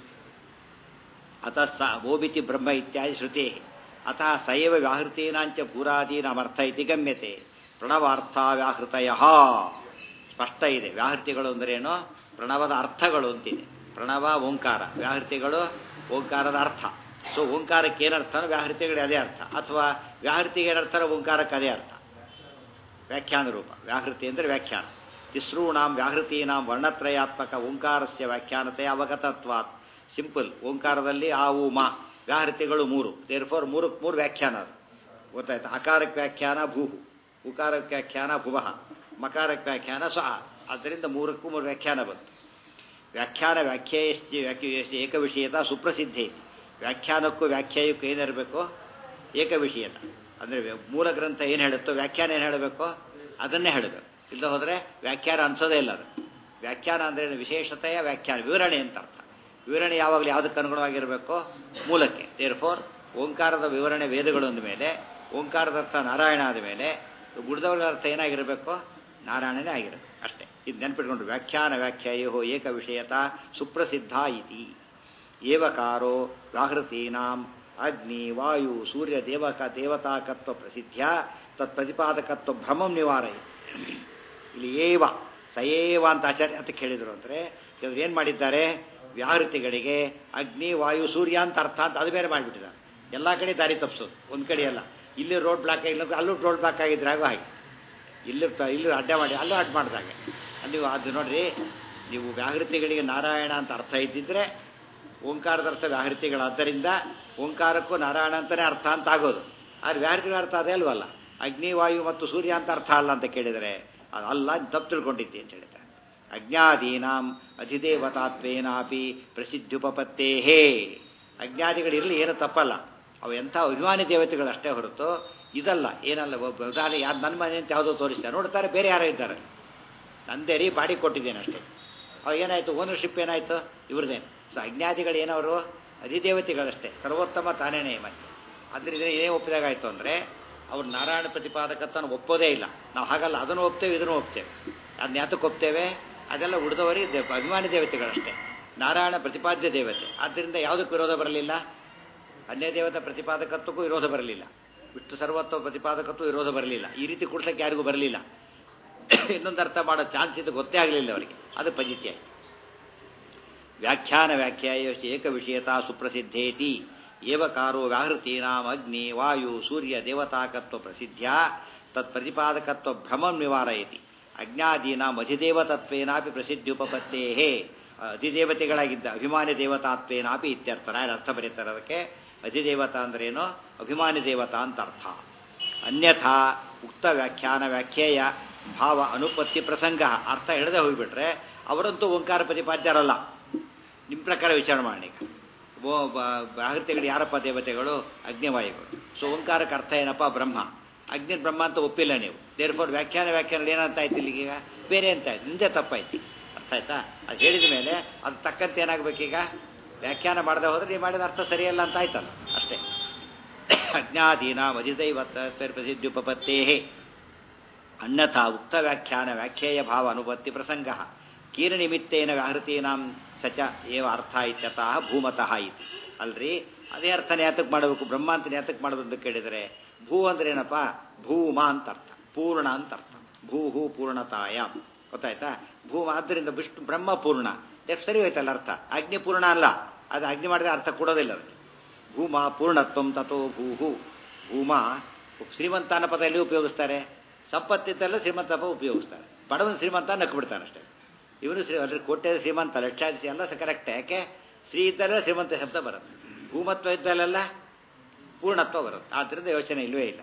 ಅತಃ ಸ ಓಬಿತಿ ಬ್ರಹ್ಮ ಇತ್ಯಾದಿ ಶ್ರುತಿ ಅತಃ ಸಯವ ವ್ಯಾಹೃತೀನಾಂಚ ಪೂರಾದೀನಮರ್ಥ ಇತಿ ಗಮ್ಯತೆ ಪ್ರಣವಾರ್ಥ ವ್ಯಾಹೃತಯ ಸ್ಪಷ್ಟ ಇದೆ ವ್ಯಾಹೃತಿಗಳು ಅಂದ್ರೇನು ಪ್ರಣವದ ಅರ್ಥಗಳು ಅಂತಿದೆ ಪ್ರಣವ ಓಂಕಾರ ವ್ಯಾಹೃತಿಗಳು ಓಂಕಾರದ ಅರ್ಥ ಸೊ ಓಂಕಾರಕ್ಕೆ ಏನರ್ಥನೋ ವ್ಯಾಹೃತಿಗಳಿಗೆ ಅದೇ ಅರ್ಥ ಅಥವಾ ವ್ಯಾಹೃತಿಗೆ ಏನರ್ಥನೋ ಓಂಕಾರಕ್ಕೆ ಅದೇ ಅರ್ಥ ವ್ಯಾಖ್ಯಾನ ರೂಪ ವ್ಯಾಹೃತಿ ಅಂದರೆ ವ್ಯಾಖ್ಯಾನ ತಿಸ್ರೂಣಾಂ ವ್ಯಾಹೃತೀನಾಂ ವರ್ಣತ್ರಯಾತ್ಮಕ ಓಂಕಾರಸ್ಯ ವ್ಯಾಖ್ಯಾನತೆ ಅವಗತತ್ವಾತ್ ಸಿಂಪಲ್ ಓಂಕಾರದಲ್ಲಿ ಆ ಉ ಮಾ ವ್ಯಾಹೃತಿಗಳು ಮೂರು ದೇರ್ ಫೋರ್ ಮೂರಕ್ಕೆ ಮೂರು ವ್ಯಾಖ್ಯಾನ ಅದು ಗೊತ್ತಾಯ್ತು ಅಕಾರಕ್ಕೆ ವ್ಯಾಖ್ಯಾನ ಭೂಹು ಉಕಾರಕ್ಕೆ ವ್ಯಾಖ್ಯಾನ ಭುವಃ ಮಕಾರಕ್ಕೆ ವ್ಯಾಖ್ಯಾನ ಸ್ವಹ ಆದ್ದರಿಂದ ಮೂರಕ್ಕೂ ಮೂರು ವ್ಯಾಖ್ಯಾನ ಬಂತು ವ್ಯಾಖ್ಯಾನ ವ್ಯಾಖ್ಯಾಯಶ್ಚಿ ವ್ಯಾಖ್ಯಾಯಶ್ಚಿ ಏಕವಿಷಯತ ಸುಪ್ರಸಿದ್ಧಿ ವ್ಯಾಖ್ಯಾನಕ್ಕೂ ವ್ಯಾಖ್ಯಾಯಕ್ಕೂ ಏನಿರಬೇಕು ಏಕವಿಷಯತ ಅಂದರೆ ಮೂಲ ಗ್ರಂಥ ಏನು ಹೇಳುತ್ತೋ ವ್ಯಾಖ್ಯಾನ ಏನು ಹೇಳಬೇಕು ಅದನ್ನೇ ಹೇಳಬೇಕು ಇಲ್ಲ ಹೋದರೆ ವ್ಯಾಖ್ಯಾನ ಅನ್ಸೋದೇ ಇಲ್ಲ ಅದು ವ್ಯಾಖ್ಯಾನ ಅಂದರೆ ವಿಶೇಷತೆಯ ವ್ಯಾಖ್ಯಾನ ವಿವರಣೆ ಅಂತ ಅರ್ಥ ವಿವರಣೆ ಯಾವಾಗಲೂ ಯಾವುದಕ್ಕೆ ಅನುಗುಣವಾಗಿರಬೇಕು ಮೂಲಕ್ಕೆ ದೇರ್ ಫೋರ್ ಓಂಕಾರದ ವಿವರಣೆ ವೇದಗಳು ಅಂದ ಮೇಲೆ ಓಂಕಾರದ ಅರ್ಥ ನಾರಾಯಣ ಆದ ಮೇಲೆ ಗುಡ್ದವರ ಅರ್ಥ ಏನಾಗಿರಬೇಕು ನಾರಾಯಣನೇ ಆಗಿರಬೇಕು ಅಷ್ಟೇ ಇದು ನೆನ್ಪಿಟ್ಕೊಂಡು ವ್ಯಾಖ್ಯಾನ ವ್ಯಾಖ್ಯಾಯೋ ಏಕ ವಿಷಯತ ಸುಪ್ರಸಿದ್ಧ ಇತಿ ಏವಕಾರೋ ವ್ಯಾಹೃತೀನಾಂ ಅಗ್ನಿ ವಾಯು ಸೂರ್ಯ ದೇವಕ ದೇವತಾಕತ್ವ ಪ್ರಸಿದ್ಧ ತತ್ ಪ್ರತಿಪಾದಕತ್ವ ಭ್ರಮಂ ನಿವಾರಯ ಇಲ್ಲಿ ಏವ ಸಯೇವ ಅಂತ ಆಚಾರ್ಯ ಅಂತ ಹೇಳಿದರು ಅಂದರೆ ಇವರು ಏನು ಮಾಡಿದ್ದಾರೆ ವ್ಯಾಹೃತಿಗಳಿಗೆ ಅಗ್ನಿ ವಾಯು ಸೂರ್ಯ ಅಂತ ಅರ್ಥ ಅಂತ ಅದು ಬೇರೆ ಮಾಡಿಬಿಟ್ಟಿದ್ದಾರೆ ಎಲ್ಲ ಕಡೆ ದಾರಿ ತಪ್ಪಿಸೋದು ಒಂದು ಕಡೆ ಅಲ್ಲ ಇಲ್ಲಿ ರೋಡ್ ಬ್ಲಾಕ್ ಆಗಿಲ್ಲ ಅಲ್ಲೂ ರೋಡ್ ಬ್ಲಾಕ್ ಆಗಿದ್ರೆ ಆಗೋ ಹಾಗೆ ಇಲ್ಲಿ ಇಲ್ಲಿ ಅಡ್ಡ ಮಾಡಿ ಅಲ್ಲೂ ಅಡ್ಡ ಮಾಡಿದಾಗೆ ನೀವು ಅದು ನೋಡ್ರಿ ನೀವು ವ್ಯಾಹೃತಿಗಳಿಗೆ ನಾರಾಯಣ ಅಂತ ಅರ್ಥ ಇದ್ದಿದ್ರೆ ಓಂಕಾರದ ಅರ್ಥ ವ್ಯಾಹೃತಿಗಳಾದ್ದರಿಂದ ಓಂಕಾರಕ್ಕೂ ನಾರಾಯಣ ಅಂತಲೇ ಅರ್ಥ ಅಂತ ಆಗೋದು ಆದರೆ ವ್ಯಾಹೃತಿಗಳ ಅರ್ಥ ಅದೇ ಅಲ್ವಲ್ಲ ಅಗ್ನಿ ವಾಯು ಮತ್ತು ಸೂರ್ಯ ಅಂತ ಅರ್ಥ ಅಲ್ಲ ಅಂತ ಕೇಳಿದರೆ ಅದು ಅಲ್ಲ ತಪ್ಪು ತಿಳ್ಕೊಂಡಿದ್ದೆ ಅಂತ ಹೇಳಿದ್ದಾರೆ ಅಜ್ಞಾದೀನಾಂ ಅಧಿದೇವತಾತ್ವೇನಾಪಿ ಪ್ರಸಿದ್ಧುಪಪತ್ತೇಹೇ ಅಜ್ಞಾದಿಗಳಿರಲಿ ಏನು ತಪ್ಪಲ್ಲ ಅವು ಎಂಥ ಅಭಿಮಾನಿ ದೇವತೆಗಳು ಅಷ್ಟೇ ಹೊರತು ಇದಲ್ಲ ಏನಲ್ಲ ಒಬ್ಬ ಉದಾಹರಣೆ ಯಾರು ನನ್ನ ಮನೆ ಅಂತ ಯಾವುದೋ ತೋರಿಸ್ತಾರೆ ನೋಡ್ತಾರೆ ಬೇರೆ ಯಾರೋ ಇದ್ದಾರೆ ನಂದೇ ರೀ ಬಾಡಿ ಕೊಟ್ಟಿದ್ದೇನೆ ಅಷ್ಟೇ ಅವಾಗ ಏನಾಯಿತು ಓನರ್ಶಿಪ್ ಏನಾಯಿತು ಇವ್ರದ್ದೇನು ಸೊ ಅಜ್ಞಾದಿಗಳು ಏನವರು ಅಧಿದೇವತೆಗಳಷ್ಟೇ ಸರ್ವೋತ್ತಮ ತಾನೇನೇ ಮತ್ತೆ ಅದರಿಂದ ಏನೇ ಒಪ್ಪಿದಾಗಾಯಿತು ಅಂದರೆ ಅವ್ರು ನಾರಾಯಣ ಪ್ರತಿಪಾದಕತ್ವನ ಒಪ್ಪೋದೇ ಇಲ್ಲ ನಾವು ಹಾಗಲ್ಲ ಅದನ್ನು ಒಪ್ತೇವೆ ಇದನ್ನು ಒಪ್ತೇವೆ ಅದನ್ನ ಯಾತಕ್ಕೆ ಒಪ್ತೇವೆ ಅದೆಲ್ಲ ಉಳಿದವರಿಗೆ ದೇ ಅಭಿಮಾನಿ ದೇವತೆಗಳಷ್ಟೇ ನಾರಾಯಣ ಪ್ರತಿಪಾದ್ಯ ದೇವತೆ ಆದ್ದರಿಂದ ಯಾವುದಕ್ಕೂ ವಿರೋಧ ಬರಲಿಲ್ಲ ಅನ್ಯ ದೇವತಾ ಪ್ರತಿಪಾದಕತ್ವಕ್ಕೂ ವಿರೋಧ ಬರಲಿಲ್ಲ ವಿಷ್ಣು ಸರ್ವತ್ವ ಪ್ರತಿಪಾದಕತ್ವ ವಿರೋಧ ಬರಲಿಲ್ಲ ಈ ರೀತಿ ಕೂಡ್ಸಕ್ಕೆ ಯಾರಿಗೂ ಬರಲಿಲ್ಲ ಇನ್ನೊಂದು ಅರ್ಥ ಮಾಡೋ ಚಾನ್ಸ್ ಇದು ಗೊತ್ತೇ ಆಗಲಿಲ್ಲ ಅವರಿಗೆ ಅದು ಪಜಿತ್ಯ ವ್ಯಾಖ್ಯಾನ ವ್ಯಾಖ್ಯಾಯ ಏಕ ವಿಷಯತಾ ಸುಪ್ರಸಿದ್ಧೇತಿ ಏವಕಾರೋ ವ್ಯಾಹೃತೀನಾಂ ಅಗ್ನಿ ವಾಯು ಸೂರ್ಯ ದೇವತಾಕತ್ವ ಪ್ರಸಿದ್ಧ್ಯ ತತ್ ಪ್ರತಿಪಾದಕತ್ವ ಭ್ರಮಂ ನಿವಾರಯತಿ ಅಜ್ಞಾದೀನಾಂ ಅಧಿದೇವತತ್ವೇನಾಪಿ ಪ್ರಸಿದ್ಧ್ಯುಪಪತ್ತೇಹೇ ಅಧಿದೇವತೆಗಳಾಗಿದ್ದ ಅಭಿಮಾನಿ ದೇವತಾತ್ವೇನಾಪಿ ಇತ್ಯರ್ಥ ನಾನು ಅರ್ಥ ಬರೀತಾರೆ ಅದಕ್ಕೆ ಅಧಿದೇವತಾ ಅಂದ್ರೇನು ಅಭಿಮಾನಿ ದೇವತಾ ಅಂತ ಅರ್ಥ ಅನ್ಯಥಾ ಉಕ್ತ ವ್ಯಾಖ್ಯಾನ ವ್ಯಾಖ್ಯೇಯ ಭಾವ ಅನುಪತ್ತಿ ಪ್ರಸಂಗ ಅರ್ಥ ಹೇಳದೆ ಹೋಗಿಬಿಟ್ರೆ ಅವರಂತೂ ಓಂಕಾರ ಪ್ರತಿಪಾದ್ಯರಲ್ಲ ನಿಮ್ಮ ಪ್ರಕಾರ ವಿಚಾರ ಮಾಡಿ ಓ ಬಾಹೃತಿಗಳು ಯಾರಪ್ಪ ದೇವತೆಗಳು ಅಗ್ನಿವಾಯುಗಳು ಸೊ ಓಂಕಾರಕ್ಕೆ ಅರ್ಥ ಏನಪ್ಪ ಬ್ರಹ್ಮ ಅಗ್ನಿ ಬ್ರಹ್ಮ ಅಂತ ಒಪ್ಪಿಲ್ಲ ನೀವು ದೇರ್ ಫೋರ್ ವ್ಯಾಖ್ಯಾನ ವ್ಯಾಖ್ಯಾನ ಏನಂತ ಆಯ್ತು ಇಲ್ಲಿಗೀಗ ಬೇರೆ ಅಂತ ಆಯ್ತು ನಿಂದೆ ತಪ್ಪಾಯ್ತು ಅರ್ಥ ಆಯ್ತಾ ಅದು ಹೇಳಿದ ಮೇಲೆ ಅದು ತಕ್ಕಂತೆ ಏನಾಗಬೇಕೀಗ ವ್ಯಾಖ್ಯಾನ ಮಾಡದೆ ಹೋದ್ರೆ ನೀವು ಮಾಡಿದ ಅರ್ಥ ಸರಿಯಲ್ಲ ಅಂತ ಆಯ್ತಲ್ಲ ಅಷ್ಟೇ ಅಜ್ಞಾದೀನ ಮಧಿದೈವತ್ತ ಪ್ರಸಿದ್ಧುಪತ್ತೇ ಅನ್ಯಥಾ ಉಕ್ತ ವ್ಯಾಖ್ಯಾನ ವ್ಯಾಖ್ಯೇಯ ಭಾವ ಅನುಪತ್ತಿ ಪ್ರಸಂಗ ಕೀರ ನಿಮಿತ್ತೇನ ವ್ಯಾಹೃತೀನಾಂ ಸಚ ಏವ ಅರ್ಥ ಇತ್ಯತಃ ಭೂಮತಃ ಇತಿ ಅಲ್ರಿ ಅದೇ ಅರ್ಥ ನ್ಯಾತಕ್ಕೆ ಮಾಡಬೇಕು ಬ್ರಹ್ಮ ಅಂತ ನ್ಯಾತಕ್ಕೆ ಮಾಡೋದು ಅಂತ ಕೇಳಿದರೆ ಭೂ ಅಂದ್ರೆ ಏನಪ್ಪ ಭೂಮ ಅಂತ ಅರ್ಥ ಪೂರ್ಣ ಅಂತ ಅರ್ಥ ಭೂ ಹೂ ಪೂರ್ಣತಾಯ ಗೊತ್ತಾಯ್ತಾ ಭೂಮ ಆದ್ದರಿಂದ ವಿಷ್ಣು ಬ್ರಹ್ಮ ಪೂರ್ಣ ಎಷ್ಟು ಸರಿ ಹೋಯ್ತಲ್ಲ ಅರ್ಥ ಅಗ್ನಿ ಪೂರ್ಣ ಅಲ್ಲ ಅದು ಅಗ್ನಿ ಮಾಡಿದ್ರೆ ಅರ್ಥ ಕೊಡೋದಿಲ್ಲ ಅದಕ್ಕೆ ಭೂಮ ಪೂರ್ಣತ್ವಂ ತಥೋ ಭೂಹು ಭೂಮ ಶ್ರೀಮಂತ ಅನ್ನೋ ಪದ ಎಲ್ಲಿ ಉಪಯೋಗಿಸ್ತಾರೆ ಸಂಪತ್ತಿದ್ದೆಲ್ಲ ಶ್ರೀಮಂತ ಪದ ಉಪಯೋಗಿಸ್ತಾರೆ ಬಡವನ ಶ್ರೀಮಂತ ನಕ್ಬಿಡ್ತಾನೆ ಅಷ್ಟೇ ಇವನು ಶ್ರೀ ಅದ್ರ ಕೋಟೆ ಶ್ರೀಮಂತ ಲಕ್ಷಾಧಿಸಿ ಎಲ್ಲ ಕರೆಕ್ಟ್ ಯಾಕೆ ಶ್ರೀ ಇದ್ದಲ್ಲ ಶ್ರೀಮಂತ ಶಬ್ದ ಬರುತ್ತೆ ಭೂಮತ್ವ ಇದ್ದಲ್ಲೆಲ್ಲ ಪೂರ್ಣತ್ವ ಬರುತ್ತೆ ಆದ್ದರಿಂದ ಯೋಚನೆ ಇಲ್ಲವೇ ಇಲ್ಲ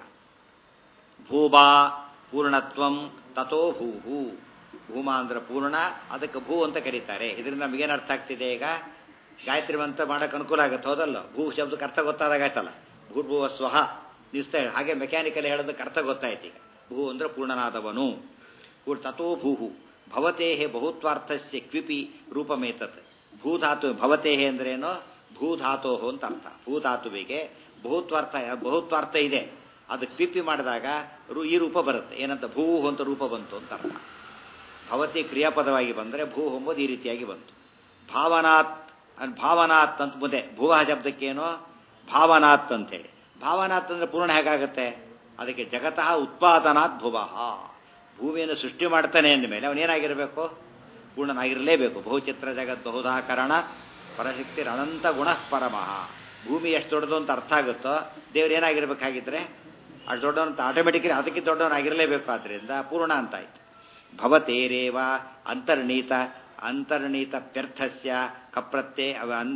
ಭೂಬಾ ಪೂರ್ಣತ್ವಂ ತಥೋ ಭೂಹು ಭೂಮ ಅಂದ್ರೆ ಪೂರ್ಣ ಅದಕ್ಕೆ ಭೂ ಅಂತ ಕರೀತಾರೆ ಇದರಿಂದ ನಮಗೇನು ಅರ್ಥ ಆಗ್ತಿದೆ ಈಗ ಗಾಯತ್ರಿ ಮಂತ್ರ ಮಾಡೋಕೆ ಅನುಕೂಲ ಆಗುತ್ತೆ ಹೌದಲ್ಲ ಭೂ ಶಬ್ದಕ್ಕೆ ಅರ್ಥ ಗೊತ್ತಾದಾಗಾಯ್ತಲ್ಲ ಭೂರ್ಭುವ ಸ್ವಹ ನಿಸ್ತ ಹಾಗೆ ಮೆಕ್ಯಾನಿಕಲ್ ಹೇಳೋದಕ್ಕೆ ಅರ್ಥ ಗೊತ್ತಾಯ್ತು ಈಗ ಭೂ ಅಂದ್ರೆ ಪೂರ್ಣನಾದವನು ಪೂರ್ ತಥೋ ಭೂಹು ಭವತೇಹೆ ಬಹುತ್ವಾರ್ಥಸ್ಯ ಕ್ವಿಪಿ ರೂಪಮೇತತ್ ಭೂಧಾತು ಭವತೇಹೆ ಅಂದ್ರೇನು ಭೂಧಾತೋ ಅಂತ ಅರ್ಥ ಭೂಧಾತುವಿಗೆ ಬಹುತ್ವಾರ್ಥ ಬಹುತ್ವಾರ್ಥ ಇದೆ ಅದು ಕ್ವಿಪಿ ಮಾಡಿದಾಗ ಈ ರೂಪ ಬರುತ್ತೆ ಏನಂತ ಭೂ ಅಂತ ರೂಪ ಬಂತು ಅಂತ ಅರ್ಥ ಭವತಿ ಕ್ರಿಯಾಪದವಾಗಿ ಬಂದರೆ ಭೂ ಎಂಬುದು ಈ ರೀತಿಯಾಗಿ ಬಂತು ಭಾವನಾತ್ ಭಾವನಾತ್ ಅಂತ ಮುಂದೆ ಭುವ ಶಬ್ದಕ್ಕೇನೋ ಭಾವನಾತ್ ಅಂತೇಳಿ ಭಾವನಾತ್ ಅಂದ್ರೆ ಪೂರ್ಣ ಹೇಗಾಗುತ್ತೆ ಅದಕ್ಕೆ ಜಗತಃ ಉತ್ಪಾದನಾತ್ ಭುವಃ ಭೂಮಿಯನ್ನು ಸೃಷ್ಟಿ ಮಾಡ್ತಾನೆ ಅಂದಮೇಲೆ ಅವನೇನಾಗಿರಬೇಕು ಪೂರ್ಣನಾಗಿರಲೇಬೇಕು ಬಹುಚಿತ್ರ ಜಗತ್ ಬಹುಧಾಕರಣ ಪರಶಕ್ತಿ ಅನಂತ ಗುಣ ಪರಮಃ ಭೂಮಿ ಎಷ್ಟು ದೊಡ್ಡದು ಅಂತ ಅರ್ಥ ಆಗುತ್ತೋ ದೇವ್ರು ಏನಾಗಿರ್ಬೇಕಾಗಿದ್ರೆ ಅಷ್ಟು ದೊಡ್ಡವನಂತ ಆಟೋಮೆಟಿಕಲಿ ಅದಕ್ಕೆ ದೊಡ್ಡವನಾಗಿರಲೇಬೇಕು ಆದ್ದರಿಂದ ಪೂರ್ಣ ಅಂತ ಆಯ್ತು ಭವತೇರೇವ ಅಂತರ್ನೀತ ಅಂತರ್ನೀತ ಪ್ಯರ್ಥಸ್ಯ ಕಪ್ರತ್ಯೇ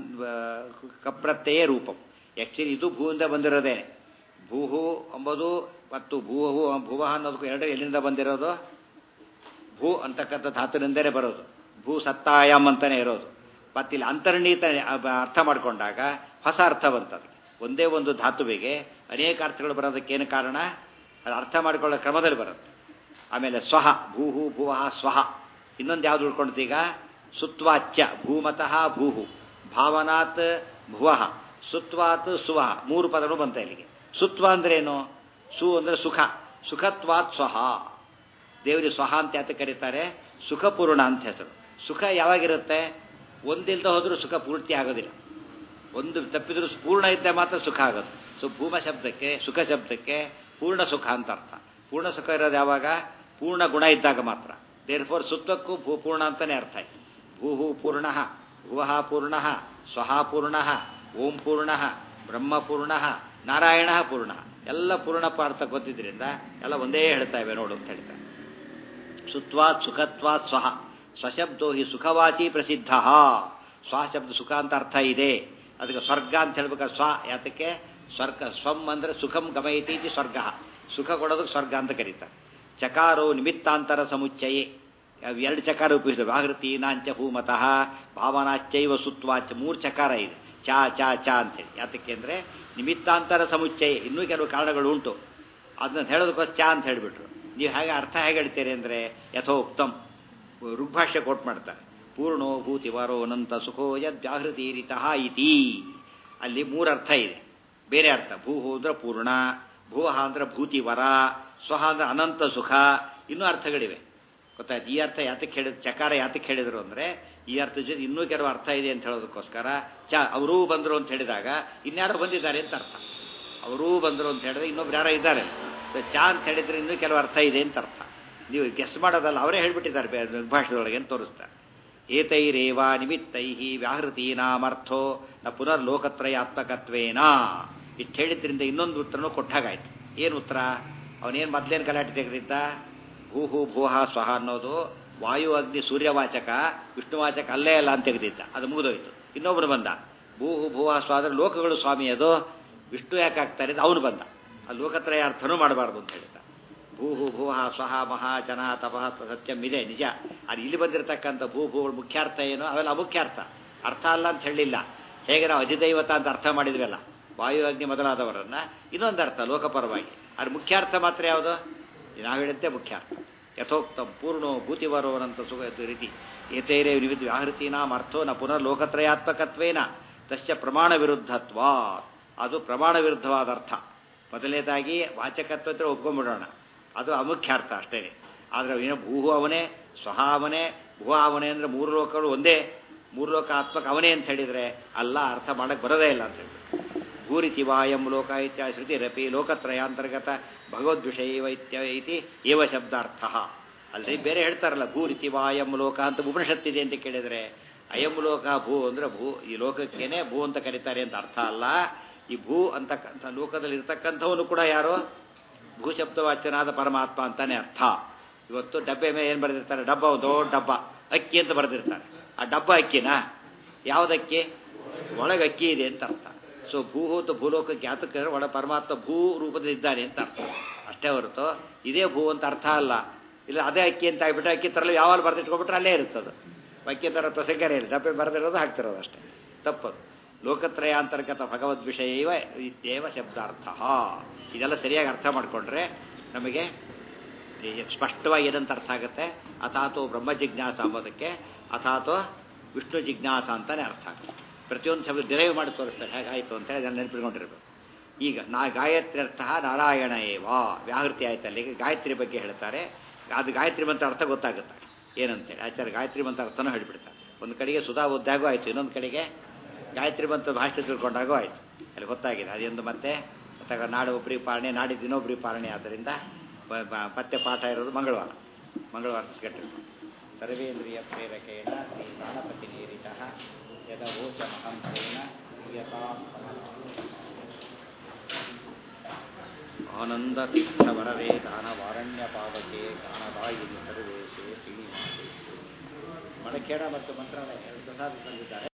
ಕಪ್ರತ್ಯೇ ರೂಪಂ ಆ್ಯಕ್ಚುಲಿ ಇದು ಭೂವಿಂದ ಬಂದಿರೋದೇ ಭೂಹು ಎಂಬುದು ಮತ್ತು ಭೂಹು ಭುವ ಅನ್ನೋದಕ್ಕೂ ಎರಡು ಎಲ್ಲಿಂದ ಬಂದಿರೋದು ಭೂ ಅಂತಕ್ಕಂಥ ಧಾತುವಿನಿಂದಲೇ ಬರೋದು ಭೂ ಸತ್ತಾಯಂ ಅಂತಾನೆ ಇರೋದು ಮತ್ತಿಲ್ಲಿ ಅಂತರ್ನೀತ ಅರ್ಥ ಮಾಡಿಕೊಂಡಾಗ ಹೊಸ ಅರ್ಥ ಬಂತದೆ ಒಂದೇ ಒಂದು ಧಾತುವಿಗೆ ಅನೇಕ ಅರ್ಥಗಳು ಬರೋದಕ್ಕೇನು ಕಾರಣ ಅದು ಅರ್ಥ ಮಾಡಿಕೊಳ್ಳೋ ಕ್ರಮದಲ್ಲಿ ಬರುತ್ತೆ ಆಮೇಲೆ ಸ್ವಹ ಭೂಹು ಭುವ ಸ್ವಹ ಇನ್ನೊಂದು ಯಾವ್ದು ಉಳ್ಕೊಂಡ್ತೀಗ ಸುತ್ವಾಚ್ಯ ಭೂಮತಃ ಭೂಹು ಭಾವನಾತ್ ಭುವಃ ಸುತ್ವಾತ್ ಸುವ ಮೂರು ಪದಗಳು ಬಂತ ಇಲ್ಲಿಗೆ ಸುತ್ವ ಅಂದ್ರೇನು ಸು ಅಂದ್ರೆ ಸುಖ ಸುಖತ್ವಾತ್ ಸ್ವಹ ದೇವರಿಗೆ ಸ್ವಹ ಅಂತ ಯಾತ ಕರೀತಾರೆ ಸುಖಪೂರ್ಣ ಅಂತ ಹೆಸರು ಸುಖ ಯಾವಾಗಿರುತ್ತೆ ಒಂದಿಲ್ದ ಹೋದ್ರೂ ಸುಖ ಪೂರ್ತಿ ಆಗೋದಿಲ್ಲ ಒಂದು ತಪ್ಪಿದ್ರೂ ಪೂರ್ಣ ಇದ್ದರೆ ಮಾತ್ರ ಸುಖ ಆಗೋದು ಸೊ ಭೂಮ ಶಬ್ದಕ್ಕೆ ಸುಖ ಶಬ್ದಕ್ಕೆ ಪೂರ್ಣ ಸುಖ ಅಂತ ಅರ್ಥ ಪೂರ್ಣ ಸುಖ ಇರೋದು ಯಾವಾಗ ಪೂರ್ಣ ಗುಣ ಇದ್ದಾಗ ಮಾತ್ರ ದೇರ್ ಫೋರ್ ಸುತ್ತಕ್ಕೂ ಭೂ ಪೂರ್ಣ ಅಂತಲೇ ಅರ್ಥ ಆಯ್ತು ಭೂಹು ಪೂರ್ಣ ಭುವಃ ಪೂರ್ಣ ಸ್ವಹ ಪೂರ್ಣ ಓಂ ಪೂರ್ಣ ಬ್ರಹ್ಮ ಪೂರ್ಣ ನಾರಾಯಣ ಪೂರ್ಣ ಎಲ್ಲ ಪೂರ್ಣ ಪಾರ್ಥ ಗೊತ್ತಿದ್ರಿಂದ ಎಲ್ಲ ಒಂದೇ ಹೇಳ್ತಾ ಇವೆ ನೋಡು ಅಂತ ಹೇಳ್ತಾರೆ ಸುತ್ವಾತ್ ಸುಖತ್ವಾತ್ ಸ್ವಹ ಸ್ವಶಬ್ದೋ ಹಿ ಸುಖವಾಚಿ ಪ್ರಸಿದ್ಧ ಸ್ವ ಶಬ್ದ ಸುಖ ಅಂತ ಅರ್ಥ ಇದೆ ಅದಕ್ಕೆ ಸ್ವರ್ಗ ಅಂತ ಹೇಳ್ಬೇಕಾದ್ರೆ ಸ್ವ ಯಾತಕ್ಕೆ ಸ್ವರ್ಗ ಸ್ವಂ ಅಂದ್ರೆ ಸುಖಂ ಗಮಯತಿ ಇತಿ ಸ್ವರ್ಗ ಸುಖ ಕೊಡೋದಕ್ಕೆ ಸ್ವರ್ಗ ಅಂತ ಕರೀತಾರೆ ಚಕಾರೋ ನಿಮಿತ್ತಾಂತರ ಸಮುಚ್ಚಯೇ ಎರಡು ಚಕಾರ ಉಪಯೋಗಿಸಿದೆ ವ್ಯಾಹೃತಿ ನಾಂಚ ಭೂಮತಃ ಭಾವನಾಶ್ಚೈವ ಸುತ್ವಾಚ ಮೂರು ಚಕಾರ ಇದೆ ಚಾ ಚಾ ಚಾ ಅಂತೇಳಿ ಯಾತಕ್ಕೆ ಅಂದರೆ ನಿಮಿತ್ತಾಂತರ ಸಮುಚ್ಚಯ ಇನ್ನೂ ಕೆಲವು ಕಾರಣಗಳು ಉಂಟು ಅದನ್ನ ಹೇಳೋದಕ್ಕೋಸ್ಕರ ಚ ಅಂತ ಹೇಳಿಬಿಟ್ರು ನೀವು ಹೇಗೆ ಅರ್ಥ ಹೇಗೆ ಹೇಳ್ತೀರಿ ಅಂದರೆ ಯಥೋಕ್ತಂ ಋಗ್ಭಾಷ್ಯ ಕೋಟ್ ಮಾಡ್ತಾರೆ ಪೂರ್ಣೋ ಭೂತಿವರೋ ಅನಂತ ಸುಖೋ ಯದ್ವ್ಯಾಹೃತೀರಿತಃ ಇತಿ ಅಲ್ಲಿ ಮೂರು ಅರ್ಥ ಇದೆ ಬೇರೆ ಅರ್ಥ ಭೂಹು ಅಂದ್ರೆ ಪೂರ್ಣ ಭೂಹ ಅಂದ್ರೆ ಭೂತಿವರ ಸ್ವಹ ಅಂದ್ರೆ ಅನಂತ ಸುಖ ಇನ್ನೂ ಅರ್ಥಗಳಿವೆ ಗೊತ್ತಾಯ್ತು ಈ ಅರ್ಥ ಯಾತಕ್ಕೆ ಹೇಳಿದ ಚಕಾರ ಯಾತಕ್ಕೆ ಹೇಳಿದ್ರು ಅಂದರೆ ಈ ಅರ್ಥ ಜೊತೆ ಇನ್ನೂ ಕೆಲವು ಅರ್ಥ ಇದೆ ಅಂತ ಹೇಳೋದಕ್ಕೋಸ್ಕರ ಚ ಅವರೂ ಬಂದರು ಅಂತ ಹೇಳಿದಾಗ ಇನ್ಯಾರೋ ಬಂದಿದ್ದಾರೆ ಅಂತ ಅರ್ಥ ಅವರೂ ಬಂದರು ಅಂತ ಹೇಳಿದ್ರೆ ಇನ್ನೊಬ್ರು ಯಾರೋ ಇದ್ದಾರೆ ಸೊ ಚ ಅಂತ ಹೇಳಿದ್ರೆ ಇನ್ನೂ ಕೆಲವು ಅರ್ಥ ಇದೆ ಅಂತ ಅರ್ಥ ನೀವು ಗೆಸ್ ಮಾಡೋದಲ್ಲ ಅವರೇ ಹೇಳ್ಬಿಟ್ಟಿದ್ದಾರೆ ಬೇ- ಭಾಷೆದೊಳಗೆ ಅಂತ ತೋರಿಸ್ತಾರೆ ಏತೈರೇವ ನಿಮಿತ್ತೈ ವ್ಯಾಹೃತೀನಾಮರ್ಥೋ ನ ಪುನರ್ಲೋಕತ್ರಯಾತ್ಮಕತ್ವೇನ ಇಷ್ಟು ಹೇಳಿದ್ರಿಂದ ಇನ್ನೊಂದು ಉತ್ತರನೂ ಕೊಟ್ಟಾಗಾಯ್ತು ಏನು ಉತ್ತರ ಅವನೇನು ಮೊದಲೇನು ಗಲಾಟೆ ತೆಗೆದಿದ್ದ ಭೂಹು ಭೂಹ ಸ್ವಹ ಅನ್ನೋದು ವಾಯು ಅಗ್ನಿ ಸೂರ್ಯವಾಚಕ ವಿಷ್ಣುವಾಚಕ ಅಲ್ಲೇ ಅಲ್ಲ ಅಂತ ತೆಗೆದಿದ್ದ ಅದು ಮುಗಿದೋಯ್ತು ಇನ್ನೊಬ್ಬನು ಬಂದ ಭೂಹು ಭೂಹ ಸ್ವ ಅಂದ್ರೆ ಲೋಕಗಳು ಸ್ವಾಮಿ ಅದು ವಿಷ್ಣು ಯಾಕೆ ಆಗ್ತಾರೆ ಅವನು ಬಂದ ಆ ಲೋಕತ್ರಯ ಅರ್ಥನೂ ಮಾಡಬಾರ್ದು ಅಂತ ಹೇಳಿದ ಭೂಹು ಭೂಹ ಸ್ವಹ ಮಹಾ ಜನ ತಪಃ ಸತ್ಯಂ ಇದೆ ನಿಜ ಅದು ಇಲ್ಲಿ ಬಂದಿರತಕ್ಕಂಥ ಭೂ ಭೂಗಳು ಮುಖ್ಯಾರ್ಥ ಏನು ಅವೆಲ್ಲ ಅಮುಖ್ಯಾರ್ಥ ಅರ್ಥ ಅಲ್ಲ ಅಂತ ಹೇಳಿಲ್ಲ ಹೇಗೆ ನಾವು ಅಧಿದೈವತ ಅಂತ ಅರ್ಥ ಮಾಡಿದ್ವಲ್ಲ ವಾಯು ಅಗ್ನಿ ಮೊದಲಾದವರನ್ನ ಇನ್ನೊಂದು ಅರ್ಥ ಲೋಕಪರವಾಗಿ ಅದು ಮುಖ್ಯಾರ್ಥ ಮಾತ್ರ ಯಾವುದು ನಾವು ಹೇಳಿದ್ದೆ ಮುಖ್ಯಾರ್ಥ ಯಥೋಕ್ತಂ ಪೂರ್ಣೋ ಭೂತಿವರೋನಂತ ಸುಖ ಇದು ರೀತಿ ಏತೈರೇ ವಿವಿಧ ವ್ಯಾಹೃತೀನಾಂ ಅರ್ಥೋ ನ ಪುನರ್ಲೋಕತ್ರಯಾತ್ಮಕತ್ವೇನ ತಸ್ಯ ಪ್ರಮಾಣ ವಿರುದ್ಧತ್ವ ಅದು ಪ್ರಮಾಣ ವಿರುದ್ಧವಾದ ಅರ್ಥ ಮೊದಲನೇದಾಗಿ ವಾಚಕತ್ವ ಹತ್ರ ಒಪ್ಕೊಂಡ್ಬಿಡೋಣ ಅದು ಅಮುಖ್ಯಾರ್ಥ ಅಷ್ಟೇ ಆದರೆ ಏನೋ ಭೂಹು ಅವನೇ ಸ್ವಹ ಅವನೇ ಭೂ ಅವನೇ ಅಂದರೆ ಮೂರು ಲೋಕಗಳು ಒಂದೇ ಮೂರು ಲೋಕ ಆತ್ಮಕ ಅವನೇ ಅಂತ ಹೇಳಿದರೆ ಅಲ್ಲ ಅರ್ಥ ಮಾಡಕ್ಕೆ ಬರೋದೇ ಇಲ್ಲ ಅಂತ ಹೇಳಿ ಭೂರಿತಿ ವಾಯಂ ಲೋಕ ಇತ್ಯ ಶ್ರುತಿರಪಿ ಲೋಕತ್ರಯಾಂತರ್ಗತ ಭಗವದ್ವಿಷಯ ಇತ್ಯ ಇತಿ ಏವ ಶಬ್ದಾರ್ಥ ಅಲ್ರಿ ಬೇರೆ ಹೇಳ್ತಾರಲ್ಲ ಭೂರಿತಿ ವಾಯಂ ಲೋಕ ಅಂತ ಉಪನಿಷತ್ತಿದೆ ಅಂತ ಕೇಳಿದರೆ ಅಯಂ ಲೋಕ ಭೂ ಅಂದ್ರೆ ಭೂ ಈ ಲೋಕಕ್ಕೇನೆ ಭೂ ಅಂತ ಕರೀತಾರೆ ಅಂತ ಅರ್ಥ ಅಲ್ಲ ಈ ಭೂ ಅಂತಕ್ಕಂಥ ಲೋಕದಲ್ಲಿ ಇರ್ತಕ್ಕಂಥವನು ಕೂಡ ಯಾರು ಭೂಶಬ್ದವಾಚ್ಯನಾದ ಪರಮಾತ್ಮ ಅಂತಾನೆ ಅರ್ಥ ಇವತ್ತು ಡಬ್ಬೆ ಮೇಲೆ ಏನು ಬರೆದಿರ್ತಾರೆ ಡಬ್ಬ ಒಂದು ದೊಡ್ಡ ಡಬ್ಬ ಅಕ್ಕಿ ಅಂತ ಬರೆದಿರ್ತಾರೆ ಆ ಡಬ್ಬ ಅಕ್ಕಿನಾ ಯಾವ್ದಕ್ಕಿ ಒಳಗೆ ಅಕ್ಕಿ ಇದೆ ಅಂತ ಅರ್ಥ ಸೊ ಭೂಹೂತ ಭೂಲೋಕಕ್ಕೆ ಯಾತಕ್ಕೆ ಒಳ ಪರಮಾತ್ಮ ಭೂ ರೂಪದಲ್ಲಿ ಇದ್ದಾನೆ ಅಂತ ಅರ್ಥ ಅಷ್ಟೇ ಹೊರತು ಇದೇ ಭೂ ಅಂತ ಅರ್ಥ ಅಲ್ಲ ಇಲ್ಲ ಅದೇ ಅಕ್ಕಿ ಅಂತ ಆಗ್ಬಿಟ್ರೆ ಅಕ್ಕಿ ತರಲು ಯಾವಾಗ ಬರೆದಿಟ್ಕೊಬಿಟ್ರೆ ಅಲ್ಲೇ ಇರ್ತದೆ ಅಕ್ಕಿ ತರ ಪ್ರಸಂಗನೇ ಇಲ್ಲ ಡಬ್ಬೆ ಬರೆದಿರೋದು ಹಾಕ್ತಿರೋದು ಅಷ್ಟೇ ತಪ್ಪದು ಲೋಕತ್ರಯಾಂತರ್ಗತ ಭಗವದ್ ವಿಷಯ ಇತ್ಯೇವ ಶಬ್ದಾರ್ಥ ಇದೆಲ್ಲ ಸರಿಯಾಗಿ ಅರ್ಥ ಮಾಡಿಕೊಂಡ್ರೆ ನಮಗೆ ಈ ಸ್ಪಷ್ಟವಾಗಿ ಏನಂತ ಅರ್ಥ ಆಗುತ್ತೆ ಅಥಾತೋ ಬ್ರಹ್ಮ ಜಿಜ್ಞಾಸ ಅಂಬೋದಕ್ಕೆ ಅಥಾತೋ ವಿಷ್ಣು ಜಿಜ್ಞಾಸ ಅಂತಾನೆ ಅರ್ಥ ಆಗುತ್ತೆ ಪ್ರತಿಯೊಂದು ಶಬ್ದ ಡಿರೈವ್ ಮಾಡಿ ತೋರಿಸ್ತಾರೆ ಹೇಗಾಯಿತು ಅಂತ ಹೇಳಿ ಅದನ್ನು ನೆನಪಿಟ್ಕೊಂಡಿರ್ಬೇಕು ಈಗ ನಾ ಗಾಯತ್ರಿ ಅರ್ಥ ನಾರಾಯಣ ಏವ ವ್ಯಾಹೃತಿ ಆಯ್ತು ಅಲ್ಲಿಗೆ ಗಾಯತ್ರಿ ಬಗ್ಗೆ ಹೇಳ್ತಾರೆ ಅದು ಗಾಯತ್ರಿ ಮಂತ್ರ ಅರ್ಥ ಗೊತ್ತಾಗುತ್ತೆ ಏನಂತೇಳಿ ಆಚಾರ್ಯ ಗಾಯತ್ರಿ ಮಂತ್ರ ಅರ್ಥನೂ ಹೇಳ್ಬಿಡ್ತಾರೆ ಒಂದು ಕಡೆಗೆ ಸುಧಾ ಓದ್ದಾಗೂ ಆಯಿತು ಇನ್ನೊಂದು ಕಡೆಗೆ ಗಾಯತ್ರಿ ಮಂತ್ರ ಭಾಷೆ ತಿಳ್ಕೊಂಡಾಗೂ ಆಯಿತು ಅಲ್ಲಿ ಗೊತ್ತಾಗಿದೆ ಅದೊಂದು ಮತ್ತೆ ಮತ್ತೆ ನಾಡು ಒಬ್ಬರಿಗೆ ಪಾಲನೆ ನಾಡಿದ್ದು ಇನ್ನೊಬ್ಬರಿಗೆ ಪಾಲನೆ ಆದ್ದರಿಂದ ಬ- ಬ- ಮತ್ತೆ ಪಾಠ ಇರೋದು ಮಂಗಳವಾರ ಮಂಗಳವಾರ ಸ್ಕೆಟ್ಟಿರ್ಬೇಕು ಸರ್ವೇಂದ್ರಿಯ ಪ್ರೇರಕೇಣ ಶ್ರೀ ಗಣಪತಿ ನೀರಿತ ಯದವೋಚ ಮಹಂತೇನ ಯಥಾಂ ಆನಂದ ತೀರ್ಥವರವೇ ದಾನವಾರಣ್ಯ ಪಾವಕೆ ಗಾನದಾಯಿನಿ ಸರ್ವೇಶೇ ಶ್ರೀನಿವಾಸೇ ಮಡಖೇಡ ಮತ್ತು ಮಂತ್ರಾಲಯ ಎರಡು ಪ್ರಸಾದ ತಂದಿದ್ದಾರೆ